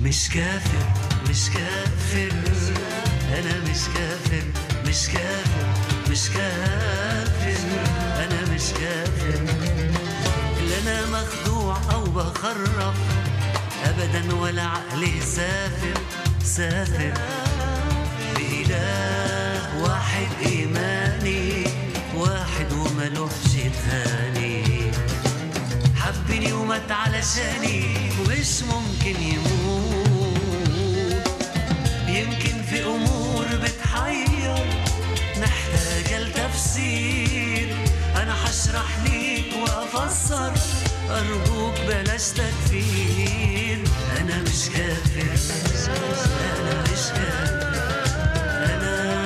مش كافر مش كافر انا مش كافر مش كافر مش كافر انا مش كافر لا انا مخدوع او بخرف ابدا ولا عقلي سافر سافر بإله واحد إيماني واحد وملوحش تاني حبني ومات علشاني ومش ممكن يموت يمكن في أمور بتحير محتاجة لتفسير أنا هشرح ليك وأفسر أرجوك بلاش تكفير أنا مش كافر أنا مش كافر أنا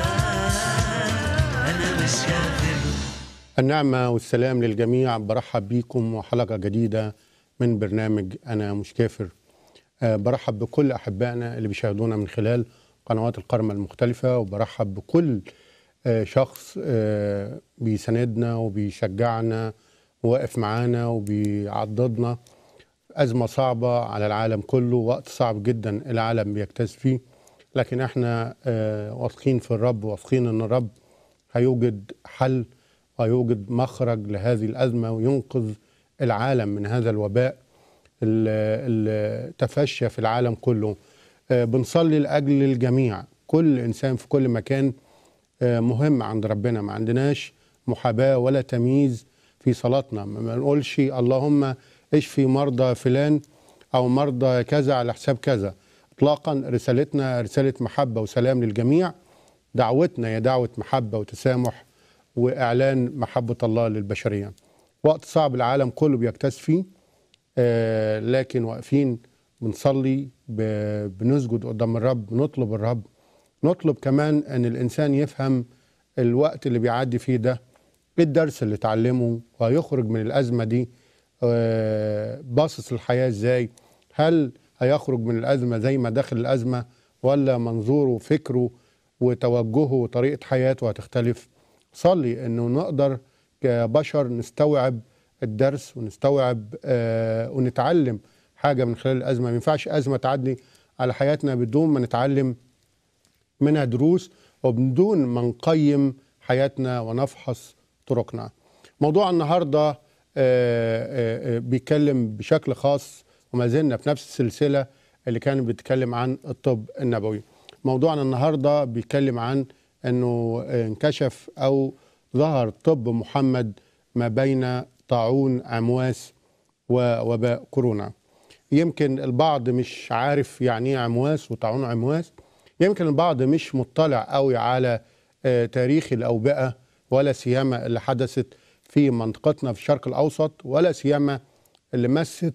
أنا مش كافر النعمة والسلام للجميع برحب بيكم وحلقة جديدة من برنامج أنا مش كافر أه برحب بكل أحبائنا اللي بيشاهدونا من خلال قنوات القرمة المختلفة وبرحب بكل أه شخص أه بيساندنا وبيشجعنا وواقف معانا وبيعضدنا أزمة صعبة على العالم كله وقت صعب جدا العالم بيجتاز فيه لكن احنا آه، واثقين في الرب واثقين ان الرب هيوجد حل ويوجد مخرج لهذه الأزمة وينقذ العالم من هذا الوباء اللي تفشى في العالم كله آه، بنصلي لأجل الجميع كل إنسان في كل مكان آه، مهم عند ربنا ما عندناش محاباة ولا تمييز في صلاتنا ما نقولش اللهم اشفي مرضى فلان أو مرضى كذا على حساب كذا إطلاقا رسالتنا رسالة محبة وسلام للجميع دعوتنا هي دعوة محبة وتسامح وإعلان محبة الله للبشرية وقت صعب العالم كله بيجتاز فيه آه لكن واقفين بنصلي ب- بنسجد قدام الرب نطلب الرب نطلب كمان ان الانسان يفهم الوقت اللي بيعدي فيه ده ايه الدرس اللي اتعلمه وهيخرج من الازمه دي آه، باصص الحياه ازاي هل هيخرج من الازمه زي ما دخل الازمه ولا منظوره وفكره وتوجهه وطريقه حياته هتختلف صلي انه نقدر كبشر نستوعب الدرس ونستوعب آه ونتعلم حاجه من خلال الازمه ما ينفعش ازمه تعدي على حياتنا بدون ما نتعلم منها دروس وبدون ما نقيم حياتنا ونفحص طرقنا موضوع النهارده آه، آه، آه، بيتكلم بشكل خاص وما زلنا في نفس السلسله اللي كانت بتتكلم عن الطب النبوي موضوعنا النهارده بيتكلم عن انه انكشف او ظهر طب محمد ما بين طاعون عمواس ووباء كورونا يمكن البعض مش عارف يعني ايه عمواس وطاعون عمواس يمكن البعض مش مطلع قوي على آه، تاريخ الأوبئة ولا سيما اللي حدثت في منطقتنا في الشرق الأوسط ولا سيما اللي مست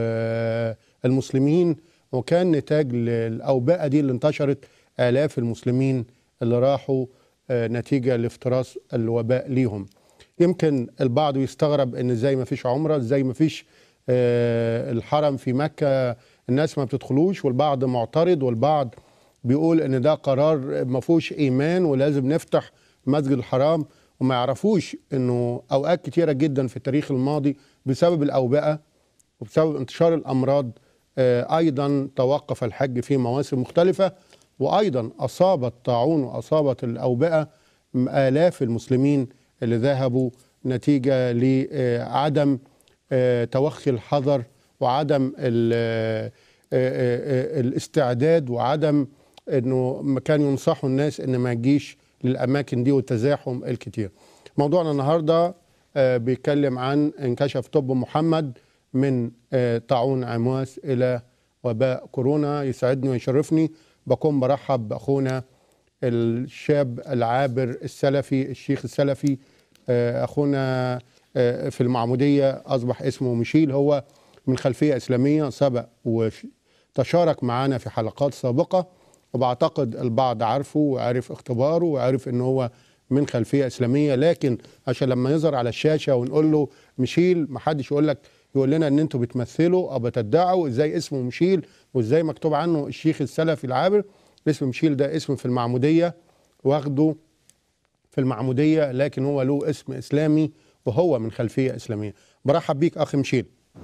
والمسلمين وكان نتاج للأوبئة دي اللي انتشرت آلاف المسلمين اللي راحوا آه، نتيجة لافتراس الوباء ليهم يمكن البعض يستغرب ان ازاي ما فيش عمره ازاي ما فيش آه، الحرم في مكه الناس ما بتدخلوش والبعض معترض والبعض بيقول ان ده قرار ما فيهوش ايمان ولازم نفتح مسجد الحرام وما يعرفوش انه اوقات كتيره جدا في التاريخ الماضي بسبب الاوبئه وبسبب انتشار الامراض آه، ايضا توقف الحج في مواسم مختلفه وايضا اصابت طاعون واصابت الاوبئه الاف المسلمين اللي ذهبوا نتيجه لعدم آه، توخي الحذر وعدم ال- آه، آه، آه، الاستعداد وعدم انه ما كانوا ينصحوا الناس ان ما تجيش للاماكن دي والتزاحم الكتير. موضوعنا النهارده آه، بيتكلم عن انكشف طب محمد من آه، طاعون عمواس الى وباء كورونا يسعدني ويشرفني بكون برحب باخونا الشاب العابر السلفي الشيخ السلفي آه، اخونا آه، في المعموديه اصبح اسمه مشيل هو من خلفيه اسلاميه سبق وتشارك معنا في حلقات سابقه وبعتقد البعض عارفه وعارف اختباره وعارف ان هو من خلفيه اسلاميه لكن عشان لما يظهر على الشاشه ونقول له مشيل محدش يقول لك يقول لنا ان انتوا بتمثلوا او بتدعوا ازاي اسمه مشيل وازاي مكتوب عنه الشيخ السلفي العابر اسم مشيل ده اسم في المعموديه واخده في المعموديه لكن هو له اسم اسلامي وهو من خلفيه اسلاميه برحب بيك اخي مشيل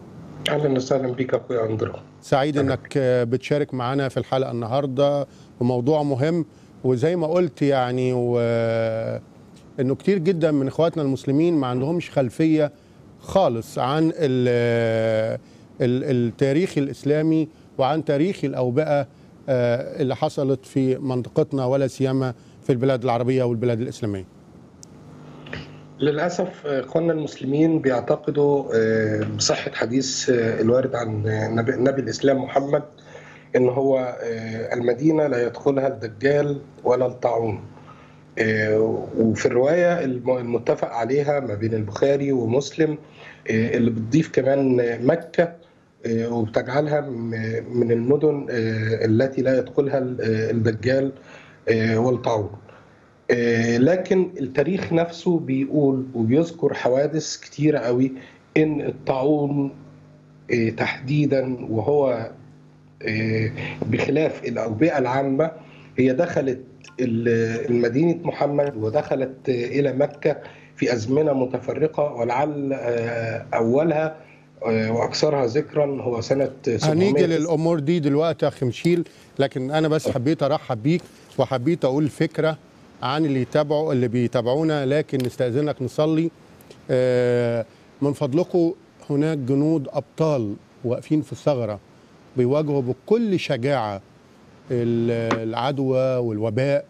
اهلا وسهلا بك اخويا اندرو سعيد انك آه، بتشارك معنا في الحلقه النهارده وموضوع مهم وزي ما قلت يعني و... انه كتير جدا من اخواتنا المسلمين ما عندهمش خلفيه خالص عن ال... ال... التاريخ الاسلامي وعن تاريخ الاوبئه آه، اللي حصلت في منطقتنا ولا سيما في البلاد العربيه والبلاد الاسلاميه. للاسف آه، اخواننا المسلمين بيعتقدوا آه، بصحه حديث آه، الوارد عن آه، نبي, نبي الاسلام محمد ان هو آه، المدينه لا يدخلها الدجال ولا الطاعون آه، وفي الروايه الم- المتفق عليها ما بين البخاري ومسلم آه، اللي بتضيف كمان آه، مكه آه، وبتجعلها م- من المدن آه، التي لا يدخلها ال- آه، الدجال آه، والطاعون آه، لكن التاريخ نفسه بيقول وبيذكر حوادث كتيرة قوي إن الطاعون آه، تحديدا وهو آه، بخلاف الأوبئة العامة هي دخلت ال- المدينة محمد ودخلت آه، إلى مكة في أزمنة متفرقة ولعل آه، أولها آه، وأكثرها ذكرا هو سنة 700 هنيجي للامور دي دلوقتي يا اخي مشيل لكن انا بس حبيت ارحب بيك وحبيت اقول فكره عن اللي يتابعوا اللي بيتابعونا لكن نستاذنك نصلي آه، من فضلكم هناك جنود ابطال واقفين في الثغره بيواجهوا بكل شجاعه ال- العدوى والوباء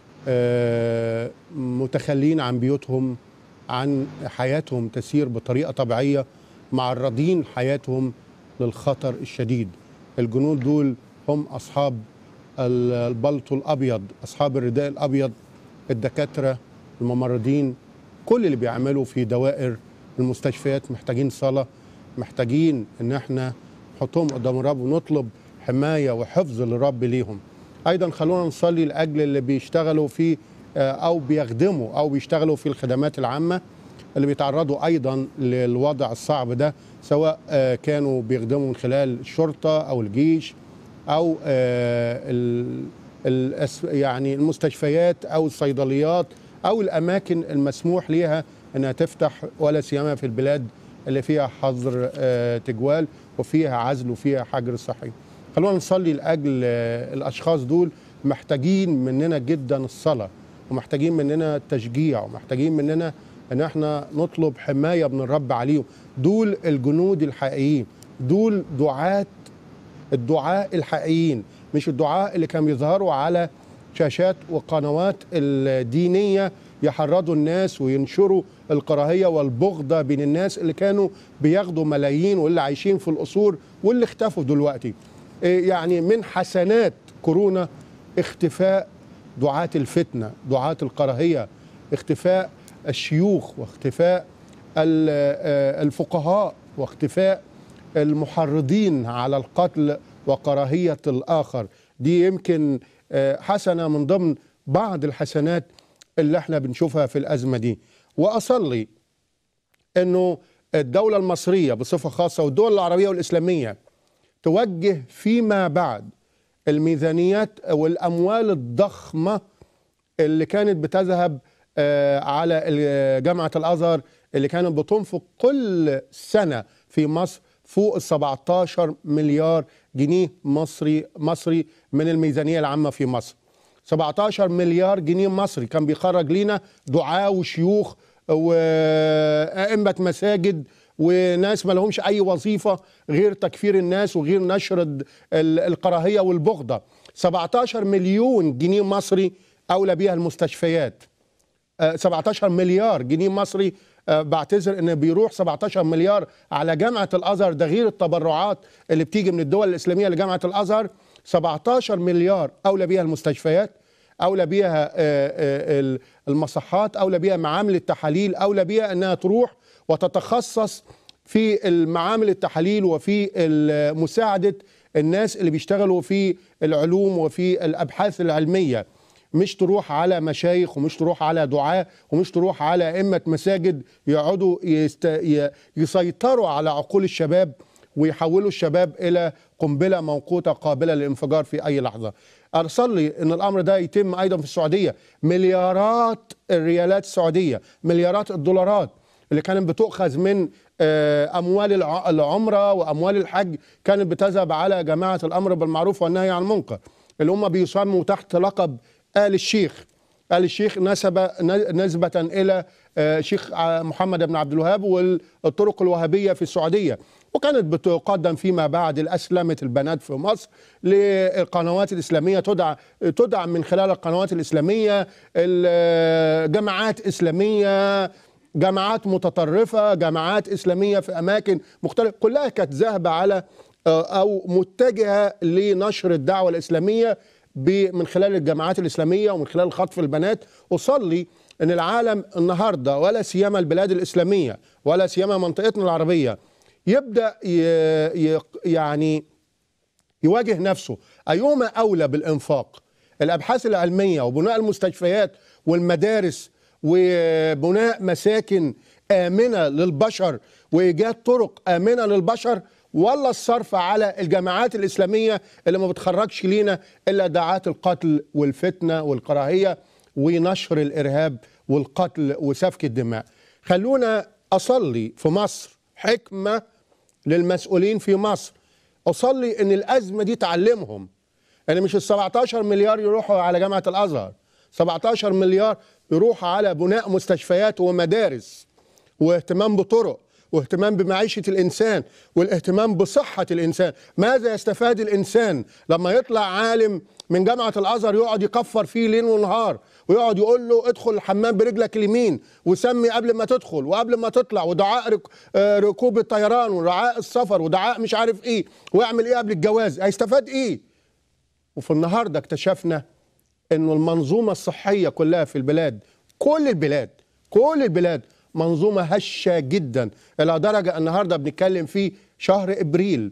آه، متخلين عن بيوتهم عن حياتهم تسير بطريقه طبيعيه معرضين حياتهم للخطر الشديد الجنود دول هم اصحاب ال- البلطو الابيض اصحاب الرداء الابيض الدكاتره الممرضين كل اللي بيعملوا في دوائر المستشفيات محتاجين صلاه محتاجين ان احنا نحطهم قدام الرب ونطلب حمايه وحفظ للرب ليهم ايضا خلونا نصلي لاجل اللي بيشتغلوا في آه، او بيخدموا او بيشتغلوا في الخدمات العامه اللي بيتعرضوا ايضا للوضع الصعب ده سواء آه، كانوا بيخدموا من خلال الشرطه او الجيش او آه، ال- الأس- يعني المستشفيات او الصيدليات او الاماكن المسموح ليها انها تفتح ولا سيما في البلاد اللي فيها حظر آه، تجوال وفيها عزل وفيها حجر صحي. خلونا نصلي لاجل آه، الاشخاص دول محتاجين مننا جدا الصلاه ومحتاجين مننا التشجيع ومحتاجين مننا ان احنا نطلب حمايه من الرب عليهم دول الجنود الحقيقيين دول دعاه الدعاء الحقيقيين مش الدعاء اللي كانوا بيظهروا على شاشات وقنوات الدينية يحرضوا الناس وينشروا الكراهية والبغضة بين الناس اللي كانوا بياخدوا ملايين واللي عايشين في القصور واللي اختفوا دلوقتي إيه يعني من حسنات كورونا اختفاء دعاة الفتنة دعاة الكراهية اختفاء الشيوخ واختفاء ال- آه، الفقهاء واختفاء المحرضين على القتل وكراهية الآخر دي يمكن آه، حسنة من ضمن بعض الحسنات اللي احنا بنشوفها في الأزمة دي وأصلي أنه الدولة المصرية بصفة خاصة والدول العربية والإسلامية توجه فيما بعد الميزانيات والأموال الضخمة اللي كانت بتذهب آه، على ال- جامعة الأزهر اللي كانت بتنفق كل سنة في مصر فوق ال 17 مليار جنيه مصري مصري من الميزانية العامة في مصر 17 مليار جنيه مصري كان بيخرج لينا دعاة وشيوخ وأئمة مساجد وناس ما لهمش أي وظيفة غير تكفير الناس وغير نشر ال- ال- الكراهية والبغضة 17 مليون جنيه مصري أولى بيها المستشفيات آه، 17 مليار جنيه مصري آه، بعتذر ان بيروح 17 مليار على جامعه الازهر ده غير التبرعات اللي بتيجي من الدول الاسلاميه لجامعه الازهر 17 مليار اولى بيها المستشفيات اولى بيها آه، آه، ال- المصحات اولى بيها معامل التحاليل اولى بيها انها تروح وتتخصص في المعامل التحاليل وفي ال- مساعده الناس اللي بيشتغلوا في العلوم وفي الابحاث العلميه مش تروح على مشايخ ومش تروح على دعاة ومش تروح على أئمة مساجد يقعدوا يست... ي- يسيطروا على عقول الشباب ويحولوا الشباب إلى قنبلة موقوتة قابلة للانفجار في أي لحظة أصلي أن الأمر ده يتم أيضا في السعودية مليارات الريالات السعودية مليارات الدولارات اللي كانت بتؤخذ من آه، اموال الع- العمره واموال الحج كانت بتذهب على جماعه الامر بالمعروف والنهي عن المنكر اللي هم بيسموا تحت لقب ال الشيخ ال الشيخ نسب ن- نسبه الى آه، شيخ ع- محمد بن عبد الوهاب والطرق الوهابيه في السعوديه وكانت بتقدم فيما بعد الأسلمة البنات في مصر للقنوات الإسلامية تدعى تدعم من خلال القنوات الإسلامية الجماعات إسلامية جماعات متطرفة جماعات إسلامية في أماكن مختلفة كلها كانت ذاهبة على أو متجهة لنشر الدعوة الإسلامية ب- من خلال الجماعات الإسلامية ومن خلال خطف البنات أصلي أن العالم النهاردة ولا سيما البلاد الإسلامية ولا سيما منطقتنا العربية يبدا ي- ي- يعني يواجه نفسه ايهما اولى بالانفاق الابحاث العلميه وبناء المستشفيات والمدارس وبناء مساكن امنه للبشر وايجاد طرق امنه للبشر ولا الصرف على الجماعات الاسلاميه اللي ما بتخرجش لينا الا دعاه القتل والفتنه والكراهيه ونشر الارهاب والقتل وسفك الدماء خلونا اصلي في مصر حكمه للمسؤولين في مصر اصلي ان الازمه دي تعلمهم ان مش ال 17 مليار يروحوا على جامعه الازهر 17 مليار يروحوا على بناء مستشفيات ومدارس واهتمام بطرق واهتمام بمعيشه الانسان والاهتمام بصحه الانسان ماذا يستفاد الانسان لما يطلع عالم من جامعه الازهر يقعد يكفر فيه ليل ونهار ويقعد يقول له ادخل الحمام برجلك اليمين وسمي قبل ما تدخل وقبل ما تطلع ودعاء رك... آه، ركوب الطيران ودعاء السفر ودعاء مش عارف ايه ويعمل ايه قبل الجواز هيستفاد ايه وفي النهارده اكتشفنا انه المنظومه الصحيه كلها في البلاد كل البلاد كل البلاد منظومه هشه جدا الى درجه النهارده بنتكلم في شهر ابريل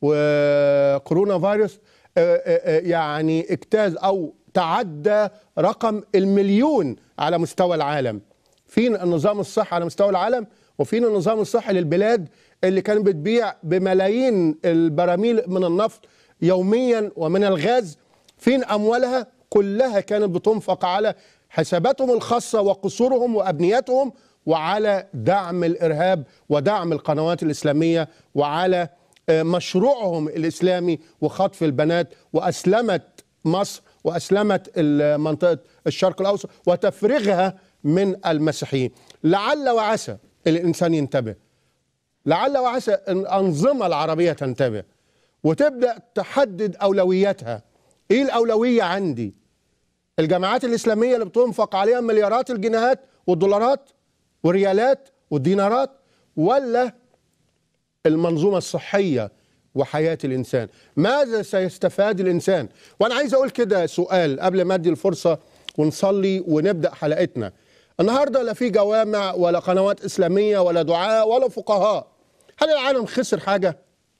وكورونا فيروس آه، آه، آه، يعني اجتاز او تعدى رقم المليون على مستوى العالم فين النظام الصحي على مستوى العالم وفين النظام الصحي للبلاد اللي كانت بتبيع بملايين البراميل من النفط يوميا ومن الغاز فين اموالها كلها كانت بتنفق على حساباتهم الخاصه وقصورهم وابنيتهم وعلى دعم الارهاب ودعم القنوات الاسلاميه وعلى آه، مشروعهم الاسلامي وخطف البنات واسلمت مصر واسلمت ال- منطقه الشرق الاوسط وتفريغها من المسيحيين لعل وعسى الانسان ينتبه لعل وعسى ان الانظمه العربيه تنتبه وتبدا تحدد اولوياتها ايه الاولويه عندي الجماعات الاسلاميه اللي بتنفق عليها مليارات الجنيهات والدولارات والريالات والدينارات ولا المنظومه الصحيه وحياه الانسان ماذا سيستفاد الانسان وانا عايز اقول كده سؤال قبل ما ادي الفرصه ونصلي ونبدا حلقتنا النهارده لا في جوامع ولا قنوات اسلاميه ولا دعاء ولا فقهاء هل العالم خسر حاجه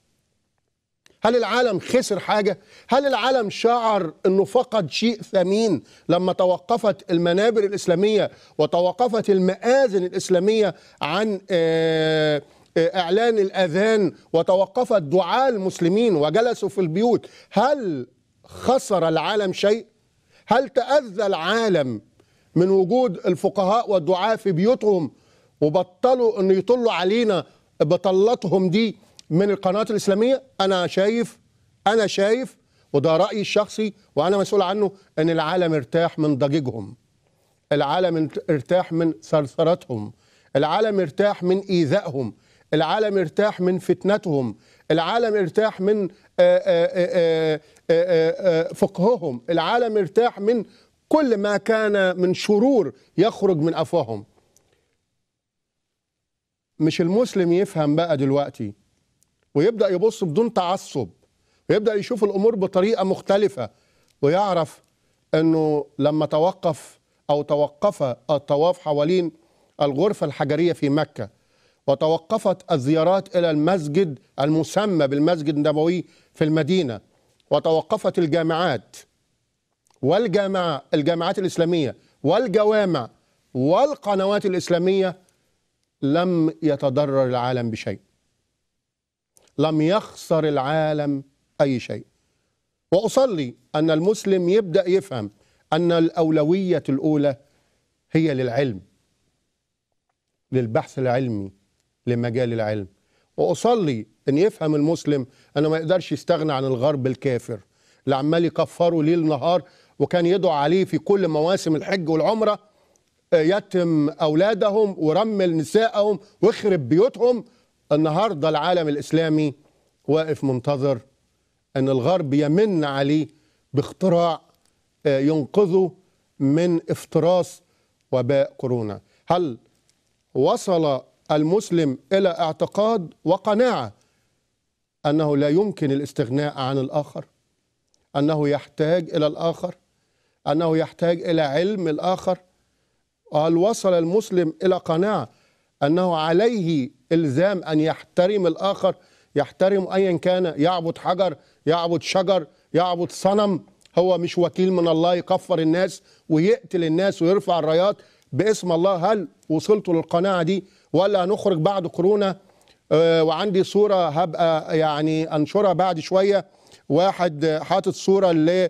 هل العالم خسر حاجة؟ هل العالم شعر أنه فقد شيء ثمين لما توقفت المنابر الإسلامية وتوقفت المآذن الإسلامية عن آه، آه، إعلان الأذان وتوقفت دعاء المسلمين وجلسوا في البيوت هل خسر العالم شيء؟ هل تأذى العالم من وجود الفقهاء والدعاة في بيوتهم وبطلوا أن يطلوا علينا بطلتهم دي من القنوات الإسلامية أنا شايف أنا شايف وده رأيي الشخصي وأنا مسؤول عنه أن العالم ارتاح من ضجيجهم العالم ارتاح من ثرثرتهم العالم ارتاح من إيذائهم العالم ارتاح من فتنتهم العالم ارتاح من آه، آه، آه، آه، آه، فقههم العالم ارتاح من كل ما كان من شرور يخرج من أفواههم مش المسلم يفهم بقى دلوقتي ويبدأ يبص بدون تعصب ويبدأ يشوف الأمور بطريقة مختلفة ويعرف أنه لما توقف أو توقف الطواف حوالين الغرفة الحجرية في مكة وتوقفت الزيارات إلى المسجد المسمى بالمسجد النبوي في المدينة وتوقفت الجامعات والجامعة الجامعات الإسلامية والجوامع والقنوات الإسلامية لم يتضرر العالم بشيء لم يخسر العالم أي شيء وأصلي أن المسلم يبدأ يفهم أن الأولوية الأولى هي للعلم للبحث العلمي لمجال العلم واصلي ان يفهم المسلم انه ما يقدرش يستغنى عن الغرب الكافر اللي عمال يكفره ليل نهار وكان يدعو عليه في كل مواسم الحج والعمره آه، يتم اولادهم ورمل نسائهم ويخرب بيوتهم النهارده العالم الاسلامي واقف منتظر ان الغرب يمن عليه باختراع آه، ينقذه من افتراس وباء كورونا هل وصل المسلم الى اعتقاد وقناعه انه لا يمكن الاستغناء عن الاخر انه يحتاج الى الاخر انه يحتاج الى علم الاخر هل وصل المسلم الى قناعه انه عليه الزام ان يحترم الاخر يحترم ايا كان يعبد حجر يعبد شجر يعبد صنم هو مش وكيل من الله يكفر الناس ويقتل الناس ويرفع الرايات باسم الله هل وصلتوا للقناعه دي ولا هنخرج بعد كورونا آه، وعندي صوره هبقى يعني انشرها بعد شويه واحد حاطط صوره ل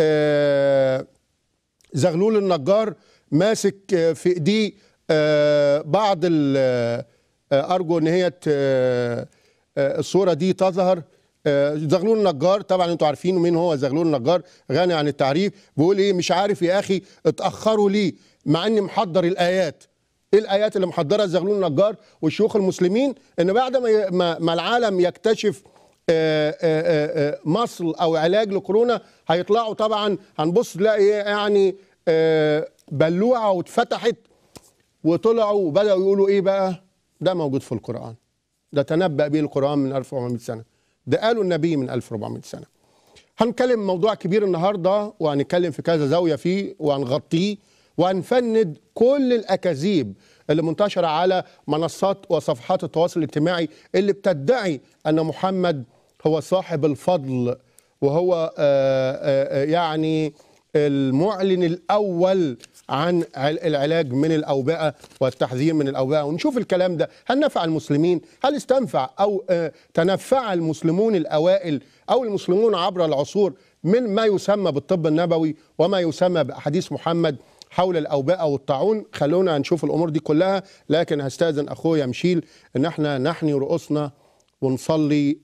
آه، زغلول النجار ماسك آه، في ايديه آه، بعض ال- آه، ارجو ان هي ت- آه، آه، الصوره دي تظهر آه، زغلول النجار طبعا انتوا عارفين مين هو زغلول النجار غني عن التعريف بيقول ايه مش عارف يا اخي اتاخروا ليه مع اني محضر الايات ايه الايات اللي محضرها زغلول النجار والشيوخ المسلمين ان بعد ما ي- ما ما العالم يكتشف آه، آه، آه، آه، مصل او علاج لكورونا هيطلعوا طبعا هنبص تلاقي إيه يعني آه، بلوعه واتفتحت وطلعوا وبداوا يقولوا ايه بقى ده موجود في القران ده تنبأ به القران من 1400 سنه ده قالوا النبي من 1400 سنه هنتكلم موضوع كبير النهارده وهنتكلم في كذا زاويه فيه وهنغطيه وهنفند كل الاكاذيب اللي منتشره على منصات وصفحات التواصل الاجتماعي اللي بتدعي ان محمد هو صاحب الفضل وهو آه، آه، آه، يعني المعلن الاول عن عل- العلاج من الاوبئه والتحذير من الاوبئه ونشوف الكلام ده هل نفع المسلمين هل استنفع او آه، تنفع المسلمون الاوائل او المسلمون عبر العصور من ما يسمى بالطب النبوي وما يسمى باحاديث محمد حول الاوبئه والطاعون خلونا نشوف الامور دي كلها لكن هستاذن اخويا مشيل ان احنا نحني رؤوسنا ونصلي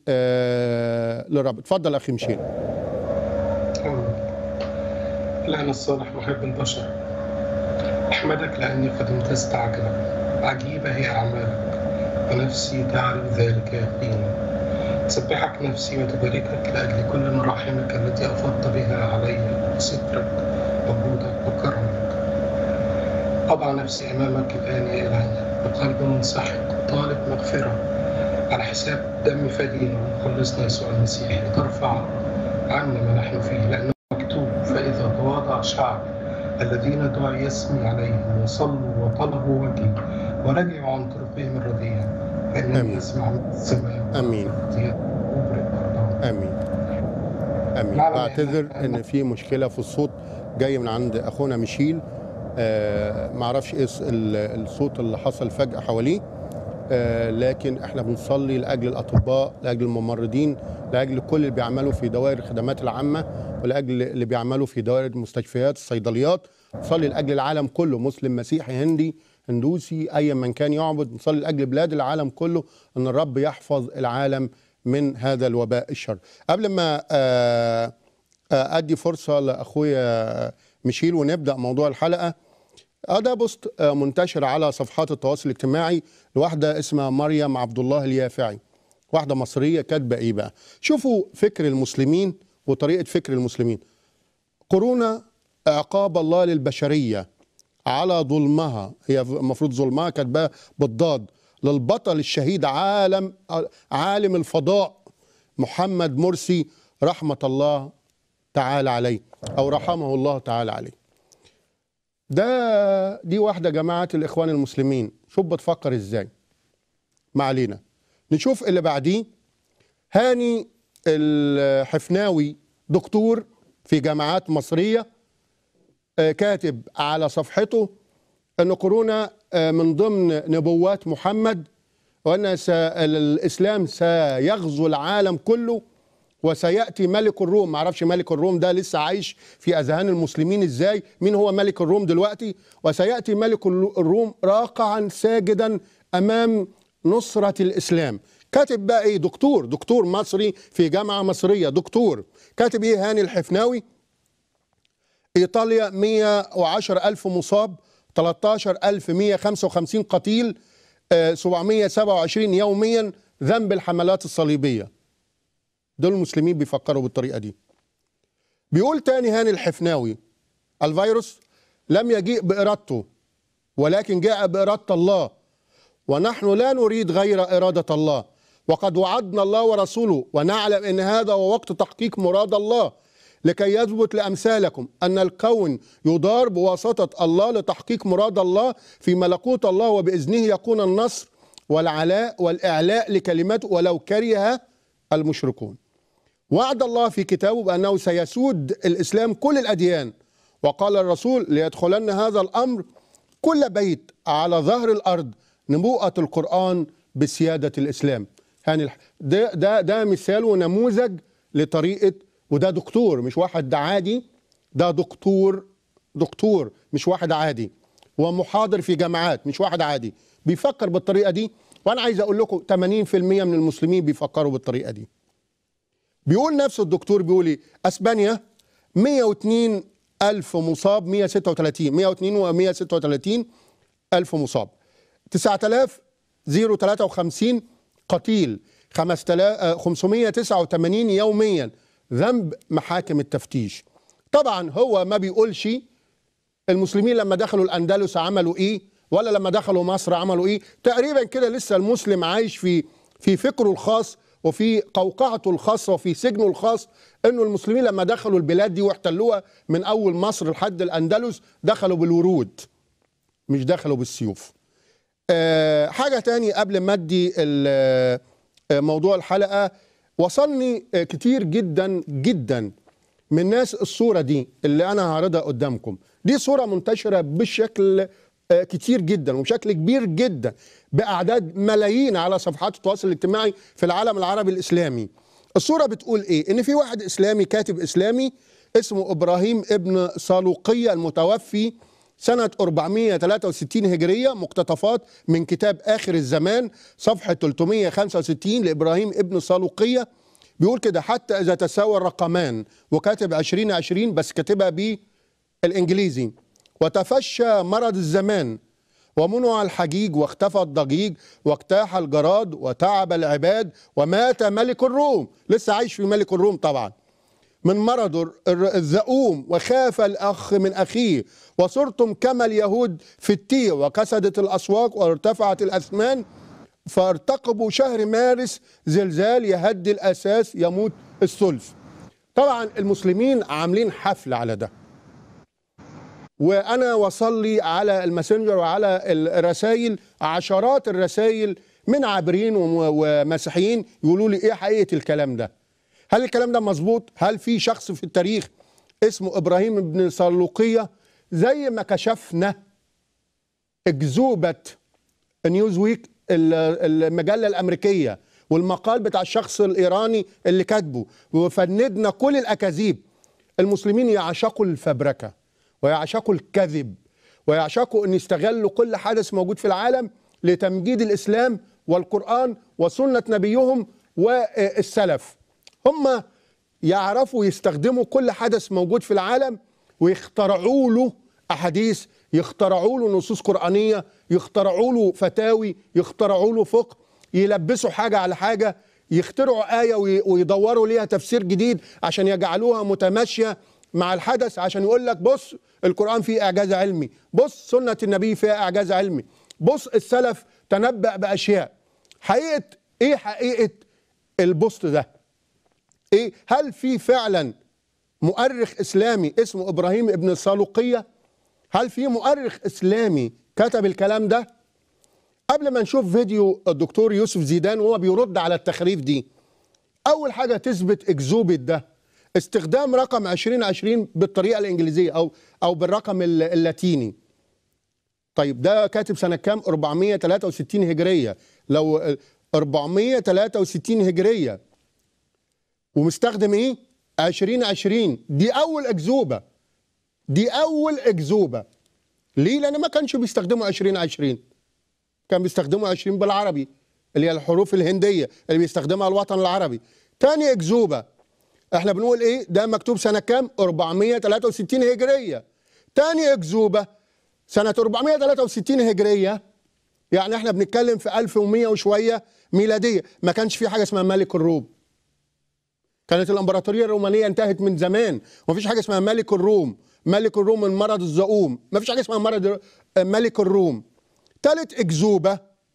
آه للرب اتفضل اخي مشيل الآن الصالح محب البشر أحمدك لأني قد امتزت عجلك عجيبة هي أعمالك ونفسي تعرف ذلك يقينا تسبحك نفسي وتباركك لأجل كل مراحمك التي أفضت بها علي وسترك وجودك وكرمك أضع نفسي أمامك الآن يا إلهي بقلب منسحق طالب مغفرة على حساب دم فدينا ومخلصنا يسوع المسيح لترفع عنا ما نحن فيه لأنه مكتوب فإذا تواضع شعب الذين دعي اسمي عليهم وصلوا وطلبوا وجهي ورجعوا عن طرقهم الرديئة آمين. فإنني أسمع من السماء آمين. وأبرئ أرضهم امين امين نعم، بعتذر إحنا- ان في مشكله في الصوت جاي من عند اخونا ميشيل آه معرفش ايه الص- ال- الصوت اللي حصل فجاه حواليه آه لكن احنا بنصلي لاجل الاطباء لاجل الممرضين لاجل كل اللي بيعملوا في دوائر الخدمات العامه ولاجل اللي بيعملوا في دوائر المستشفيات الصيدليات نصلي لاجل العالم كله مسلم مسيحي هندي هندوسي ايا من كان يعبد نصلي لاجل بلاد العالم كله ان الرب يحفظ العالم من هذا الوباء الشر قبل ما آه، آه، ادي فرصه لاخويا ميشيل ونبدا موضوع الحلقه اه ده بوست آه، منتشر على صفحات التواصل الاجتماعي لواحده اسمها مريم عبد الله اليافعي واحده مصريه كاتبه ايه بقى شوفوا فكر المسلمين وطريقه فكر المسلمين كورونا عقاب الله للبشريه على ظلمها هي المفروض ظلمها كاتباها بالضاد للبطل الشهيد عالم عالم الفضاء محمد مرسي رحمه الله تعالى عليه او رحمه الله تعالى عليه ده دي واحده جماعه الاخوان المسلمين شوف بتفكر ازاي ما علينا نشوف اللي بعديه هاني الحفناوي دكتور في جامعات مصريه آه، كاتب على صفحته ان كورونا آه، من ضمن نبوات محمد وان س- الاسلام سيغزو العالم كله وسياتي ملك الروم معرفش ملك الروم ده لسه عايش في اذهان المسلمين ازاي مين هو ملك الروم دلوقتي وسياتي ملك الروم راقعا ساجدا امام نصره الاسلام كاتب بقى ايه دكتور دكتور مصري في جامعه مصريه دكتور كاتب ايه هاني الحفناوي ايطاليا 110 الف مصاب 13155 قتيل آه، 727 يوميا ذنب الحملات الصليبيه دول المسلمين بيفكروا بالطريقه دي بيقول تاني هاني الحفناوي الفيروس لم يجيء بارادته ولكن جاء باراده الله ونحن لا نريد غير اراده الله وقد وعدنا الله ورسوله ونعلم ان هذا هو وقت تحقيق مراد الله لكي يثبت لامثالكم ان الكون يدار بواسطه الله لتحقيق مراد الله في ملكوت الله وباذنه يكون النصر والعلاء والاعلاء لكلمته ولو كره المشركون. وعد الله في كتابه بانه سيسود الاسلام كل الاديان وقال الرسول ليدخلن هذا الامر كل بيت على ظهر الارض نبوءه القران بسياده الاسلام. يعني الح- ده ده ده مثال ونموذج لطريقه وده دكتور مش واحد ده عادي ده دكتور دكتور مش واحد عادي ومحاضر في جامعات مش واحد عادي بيفكر بالطريقه دي وانا عايز اقول لكم 80% من المسلمين بيفكروا بالطريقه دي بيقول نفس الدكتور بيقول ايه اسبانيا 102 الف مصاب 136 102 و 136 الف مصاب 9053 قتيل 5589 يوميا ذنب محاكم التفتيش طبعا هو ما بيقولش المسلمين لما دخلوا الاندلس عملوا ايه ولا لما دخلوا مصر عملوا ايه تقريبا كده لسه المسلم عايش في في فكره الخاص وفي قوقعته الخاصه وفي سجنه الخاص انه المسلمين لما دخلوا البلاد دي واحتلوها من اول مصر لحد الاندلس دخلوا بالورود مش دخلوا بالسيوف آه، حاجة تاني قبل ما ادي ال- آه، موضوع الحلقة وصلني آه، كتير جدا جدا من ناس الصورة دي اللي أنا هعرضها قدامكم دي صورة منتشرة بشكل آه، كتير جدا وبشكل كبير جدا بأعداد ملايين على صفحات التواصل الاجتماعي في العالم العربي الإسلامي الصورة بتقول إيه؟ إن في واحد إسلامي كاتب إسلامي اسمه إبراهيم ابن صالوقية المتوفي سنة 463 هجرية مقتطفات من كتاب آخر الزمان صفحة 365 لإبراهيم ابن صالوقية بيقول كده حتى إذا تساوى الرقمان وكاتب 2020 بس كاتبها بالإنجليزي وتفشى مرض الزمان ومنع الحجيج واختفى الضجيج واجتاح الجراد وتعب العباد ومات ملك الروم لسه عايش في ملك الروم طبعا من مرض الر- الزؤوم وخاف الأخ من أخيه وصرتم كما اليهود في التيه وكسدت الأسواق وارتفعت الأثمان فارتقبوا شهر مارس زلزال يهدي الأساس يموت الثلث طبعا المسلمين عاملين حفل على ده وانا وصل لي على الماسنجر وعلى الرسائل عشرات الرسائل من عابرين وم- ومسيحيين يقولوا لي ايه حقيقه الكلام ده هل الكلام ده مظبوط هل في شخص في التاريخ اسمه ابراهيم بن صلوقيه زي ما كشفنا اكذوبه نيوز ويك ال- المجله الامريكيه والمقال بتاع الشخص الايراني اللي كاتبه وفندنا كل الاكاذيب المسلمين يعشقوا الفبركه ويعشقوا الكذب ويعشقوا ان يستغلوا كل حدث موجود في العالم لتمجيد الاسلام والقران وسنه نبيهم والسلف هم يعرفوا يستخدموا كل حدث موجود في العالم ويخترعوا له احاديث يخترعوا له نصوص قرانيه يخترعوا له فتاوي يخترعوا له فقه يلبسوا حاجه على حاجه يخترعوا ايه وي- ويدوروا ليها تفسير جديد عشان يجعلوها متماشيه مع الحدث عشان يقول لك بص القران فيه اعجاز علمي بص سنه النبي فيها اعجاز علمي بص السلف تنبأ باشياء حقيقه ايه حقيقه البوست ده ايه هل في فعلا مؤرخ اسلامي اسمه ابراهيم ابن صالوقيه هل في مؤرخ اسلامي كتب الكلام ده قبل ما نشوف فيديو الدكتور يوسف زيدان وهو بيرد على التخريف دي اول حاجه تثبت اكذوبه ده استخدام رقم 2020 بالطريقه الانجليزيه او او بالرقم الل- اللاتيني طيب ده كاتب سنه كام 463 هجريه لو 463 هجريه ومستخدم ايه 2020 دي اول اكذوبه دي اول اكذوبه ليه لان ما كانش بيستخدموا 2020 كان بيستخدموا 20 بالعربي اللي هي الحروف الهنديه اللي بيستخدمها الوطن العربي تاني اكذوبه احنا بنقول ايه ده مكتوب سنه كام 463 هجريه تاني اكذوبه سنه 463 هجريه يعني احنا بنتكلم في 1100 وشويه ميلاديه ما كانش في حاجه اسمها ملك الروم كانت الامبراطوريه الرومانيه انتهت من زمان ومفيش حاجه اسمها ملك الروم ملك الروم من مرض الزقوم مفيش حاجه اسمها مرض ملك الروم ثالث اكذوبه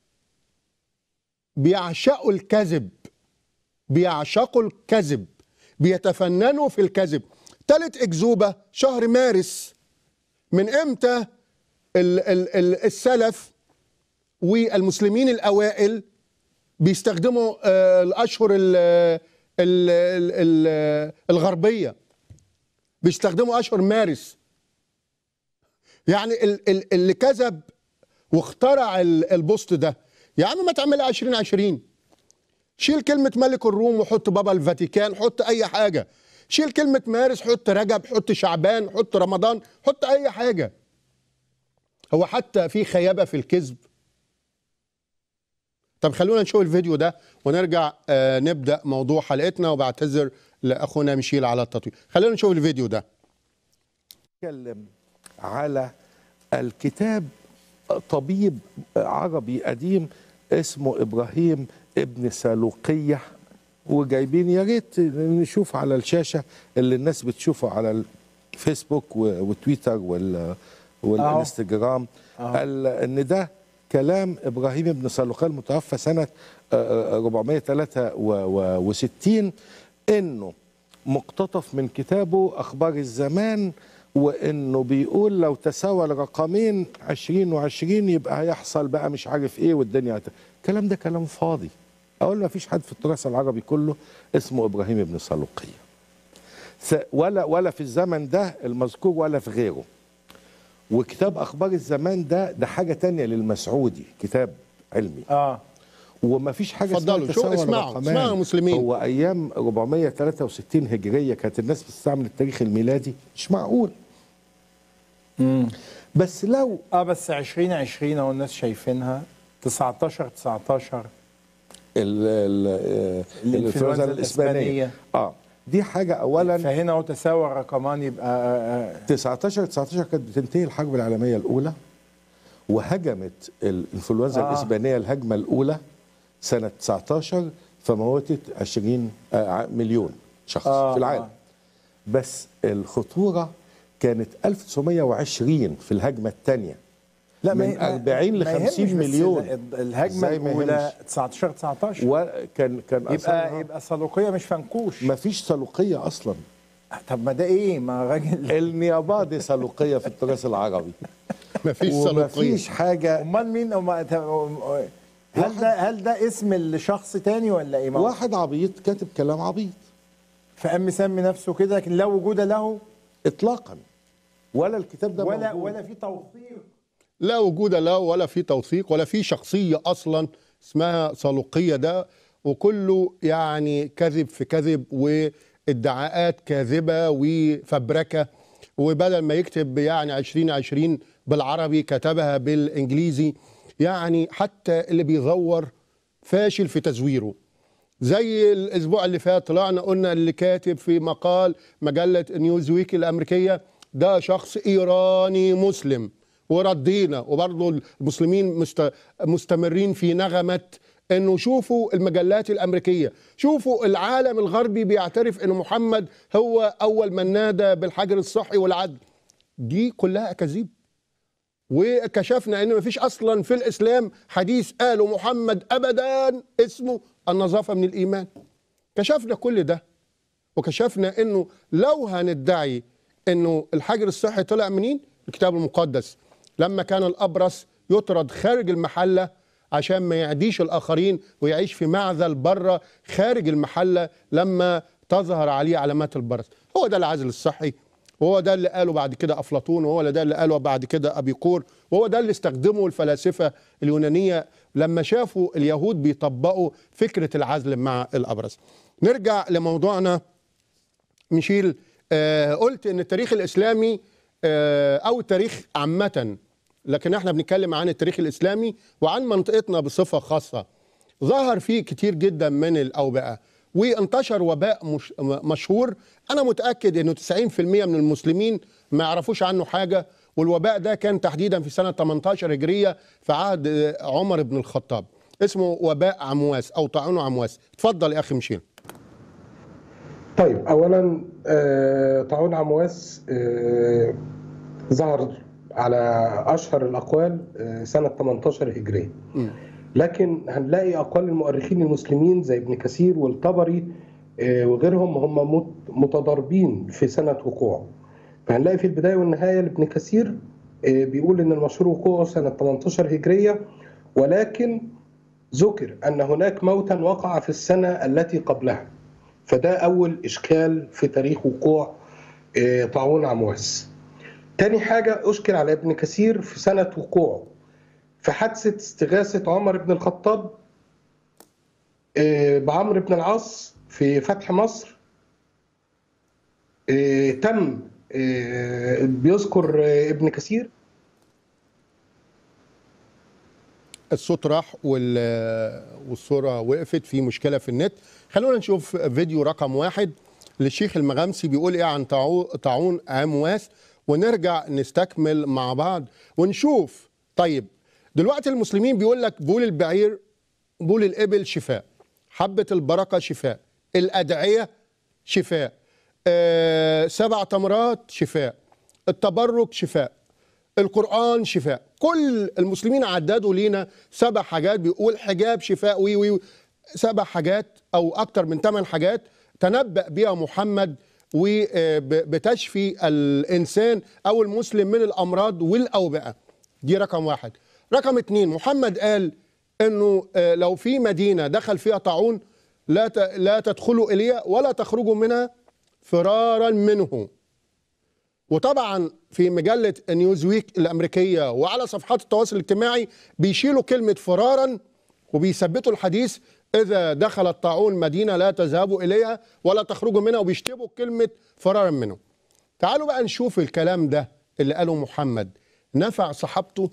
بيعشقوا الكذب بيعشقوا الكذب بيتفننوا في الكذب ثالث اكذوبه شهر مارس من امتى ال- ال- ال- السلف والمسلمين الاوائل بيستخدموا آه، الاشهر ال ال ال ال الغربيه بيستخدموا اشهر مارس يعني ال- ال- اللي كذب واخترع ال- البوست ده يا عم ما تعملها 2020 شيل كلمة ملك الروم وحط بابا الفاتيكان حط أي حاجة شيل كلمة مارس حط رجب حط شعبان حط رمضان حط أي حاجة هو حتى في خيابة في الكذب طب خلونا نشوف الفيديو ده ونرجع آه نبدأ موضوع حلقتنا وبعتذر لأخونا ميشيل على التطوير خلونا نشوف الفيديو ده نتكلم على الكتاب طبيب عربي قديم اسمه ابراهيم ابن سالوقيه وجايبين يا ريت نشوف على الشاشه اللي الناس بتشوفه على الفيسبوك و- وتويتر وال والانستجرام ال- ان ده كلام ابراهيم ابن سالوقيه المتوفى سنه آه، آه، 463 انه مقتطف من كتابه اخبار الزمان وانه بيقول لو تساوى الرقمين 20 و20 يبقى هيحصل بقى مش عارف ايه والدنيا هت... الكلام ده كلام فاضي اقول ما فيش حد في التراث العربي كله اسمه ابراهيم ابن سلوقيه س- ولا ولا في الزمن ده المذكور ولا في غيره وكتاب اخبار الزمان ده ده حاجه تانية للمسعودي كتاب علمي اه وما فيش حاجه اتفضلوا، اسمها شو- تساوى اسمعوا، الرقمان. اسمعوا يا مسلمين. هو ايام 463 هجريه كانت الناس بتستعمل التاريخ الميلادي مش معقول بس لو اه بس 2020 اهو الناس شايفينها 19 19 ال- ال- الإنفلونزا الانفلونزا الاسبانيه الإسبانية. اه دي حاجه اولا فهنا اهو تساوى الرقمان يبقى آه، آه، 19 19 كانت بتنتهي الحرب العالميه الاولى وهجمت الانفلونزا آه. آه. الاسبانيه الهجمه الاولى سنه 19 فموتت 20 آه مليون شخص آه، آه في العالم آه. بس الخطوره كانت 1920 في الهجمه الثانيه لا من ما- 40 ل ما يهمش 50 بس مليون. ال- الهجمه إزاي ما الاولى يهمش؟ 19 19 وكان كان يبقى أثرها- يبقى سلوقيه مش فنكوش ما فيش سلوقيه اصلا طب ما ده ايه ما راجل النيابه دي سلوقيه في التراث العربي مفيش وما سلوقية فيش حاجه امال مين أما- هل ده هل ده اسم لشخص تاني ولا ايه ما هو- واحد عبيط كاتب كلام عبيط فقام مسمي نفسه كده لكن لا وجود له اطلاقا ولا الكتاب ده ولا موجود. ولا في توثيق لا وجود له ولا في توثيق ولا في شخصية أصلا اسمها صلوقية ده وكله يعني كذب في كذب وادعاءات كاذبة وفبركة وبدل ما يكتب يعني 2020 بالعربي كتبها بالإنجليزي يعني حتى اللي بيزور فاشل في تزويره زي الاسبوع اللي فات طلعنا قلنا اللي كاتب في مقال مجله نيوز ويك الامريكيه ده شخص ايراني مسلم وردينا وبرضه المسلمين مست... مستمرين في نغمه انه شوفوا المجلات الامريكيه شوفوا العالم الغربي بيعترف ان محمد هو اول من نادى بالحجر الصحي والعدل دي كلها اكاذيب وكشفنا ان مفيش اصلا في الاسلام حديث قاله محمد ابدا اسمه النظافه من الايمان كشفنا كل ده وكشفنا انه لو هندعي انه الحجر الصحي طلع منين الكتاب المقدس لما كان الابرص يطرد خارج المحله عشان ما يعديش الاخرين ويعيش في معزل بره خارج المحله لما تظهر عليه علامات البرص هو ده العزل الصحي وهو ده اللي قاله بعد كده افلاطون وهو ده اللي قاله بعد كده ابيقور وهو ده اللي استخدمه الفلاسفه اليونانيه لما شافوا اليهود بيطبقوا فكره العزل مع الابرص نرجع لموضوعنا ميشيل آه قلت ان التاريخ الاسلامي آه او التاريخ عامه لكن احنا بنتكلم عن التاريخ الاسلامي وعن منطقتنا بصفه خاصه ظهر فيه كتير جدا من الاوبئه وانتشر وباء مش مشهور انا متاكد انه 90% من المسلمين ما يعرفوش عنه حاجه والوباء ده كان تحديدا في سنه 18 هجريه في عهد آه، عمر بن الخطاب اسمه وباء عمواس او طاعون عمواس اتفضل يا اخي مشيل طيب اولا آه، طاعون عمواس آه، ظهر على اشهر الاقوال آه، سنه 18 هجريه لكن هنلاقي اقوال المؤرخين المسلمين زي ابن كثير والطبري آه، وغيرهم هم مت- متضاربين في سنه وقوعه فهنلاقي في البدايه والنهايه لابن كثير آه، بيقول ان المشهور وقوعه سنه 18 هجريه ولكن ذكر ان هناك موتا وقع في السنه التي قبلها فده أول إشكال في تاريخ وقوع آه، طاعون عمواس تاني حاجة أشكل على ابن كثير في سنة وقوعه في حادثة استغاثة عمر بن الخطاب آه، بعمرو بن العاص في فتح مصر آه، تم آه، بيذكر آه، ابن كثير الصوت راح وال- والصوره وقفت في مشكله في النت خلونا نشوف فيديو رقم واحد للشيخ المغامسي بيقول ايه عن طاعو- طاعون عمواس ونرجع نستكمل مع بعض ونشوف طيب دلوقتي المسلمين بيقول لك بول البعير بول الابل شفاء حبه البركه شفاء الادعيه شفاء آه سبع تمرات شفاء التبرك شفاء القرآن شفاء كل المسلمين عددوا لينا سبع حاجات بيقول حجاب شفاء وي وي سبع حاجات أو أكتر من ثمان حاجات تنبأ بها محمد وبتشفي الإنسان أو المسلم من الأمراض والأوبئة دي رقم واحد رقم اتنين محمد قال انه آه، لو في مدينه دخل فيها طاعون لا ت- لا تدخلوا اليها ولا تخرجوا منها فرارا منه وطبعا في مجله نيوزويك الامريكيه وعلى صفحات التواصل الاجتماعي بيشيلوا كلمه فرارا وبيثبتوا الحديث اذا دخل الطاعون مدينه لا تذهبوا اليها ولا تخرجوا منها وبيشتبوا كلمه فرارا منه تعالوا بقى نشوف الكلام ده اللي قاله محمد نفع صحابته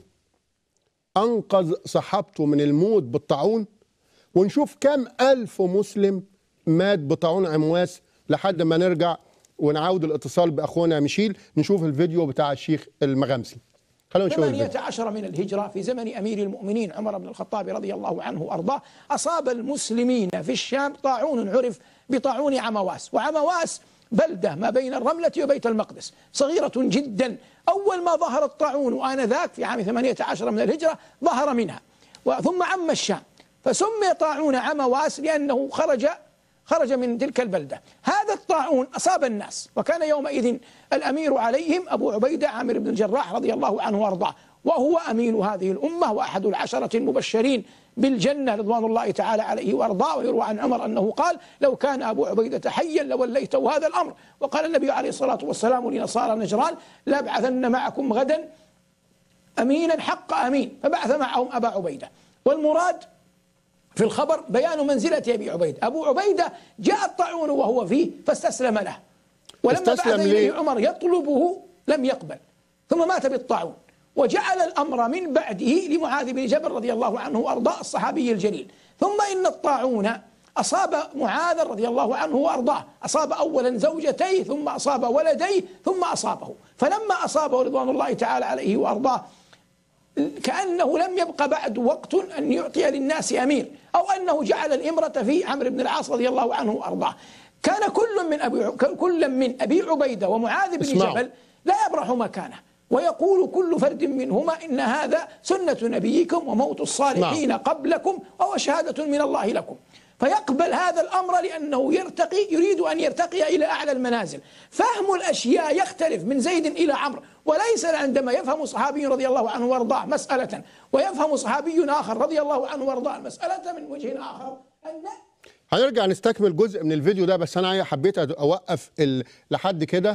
انقذ صحابته من الموت بالطاعون ونشوف كم الف مسلم مات بطاعون عمواس لحد ما نرجع ونعود الاتصال باخونا ميشيل نشوف الفيديو بتاع الشيخ المغامسي خلونا نشوف ثمانية الفيديو عشر من الهجرة في زمن أمير المؤمنين عمر بن الخطاب رضي الله عنه وأرضاه أصاب المسلمين في الشام طاعون عرف بطاعون عمواس وعمواس بلدة ما بين الرملة وبيت المقدس صغيرة جدا أول ما ظهر الطاعون وآنذاك في عام ثمانية عشر من الهجرة ظهر منها ثم عم الشام فسمي طاعون عمواس لأنه خرج خرج من تلك البلدة هذا الطاعون أصاب الناس وكان يومئذ الأمير عليهم أبو عبيدة عامر بن الجراح رضي الله عنه وأرضاه وهو أمين هذه الأمة وأحد العشرة المبشرين بالجنة رضوان الله تعالى عليه وأرضاه ويروى عن عمر أنه قال لو كان أبو عبيدة حيا لوليته هذا الأمر وقال النبي عليه الصلاة والسلام لنصارى نجران لأبعثن معكم غدا أمينا حق أمين فبعث معهم أبا عبيدة والمراد في الخبر بيان منزلة أبي عبيدة أبو عبيدة جاء الطاعون وهو فيه فاستسلم له ولما بعث استسلم إليه ليه؟ عمر يطلبه لم يقبل ثم مات بالطاعون وجعل الأمر من بعده لمعاذ بن جبل رضي الله عنه وأرضاه الصحابي الجليل ثم إن الطاعون أصاب معاذ رضي الله عنه وأرضاه أصاب أولا زوجتيه ثم أصاب ولديه ثم أصابه فلما أصابه رضوان الله تعالى عليه وأرضاه كأنه لم يبق بعد وقت أن يعطي للناس أمير أو أنه جعل الإمرة في عمرو بن العاص رضي الله عنه وأرضاه كان كل من أبي كل من أبي عبيدة ومعاذ بن اسمعوا. جبل لا يبرح مكانه ويقول كل فرد منهما إن هذا سنة نبيكم وموت الصالحين قبلكم وهو شهادة من الله لكم فيقبل هذا الأمر لأنه يرتقي يريد أن يرتقي إلى أعلى المنازل فهم الأشياء يختلف من زيد إلى عمرو وليس عندما يفهم صحابي رضي الله عنه وارضاه مسألة ويفهم صحابي آخر رضي الله عنه وارضاه المسألة من وجه آخر أن هنرجع نستكمل جزء من الفيديو ده بس انا حبيت اوقف ال... لحد كده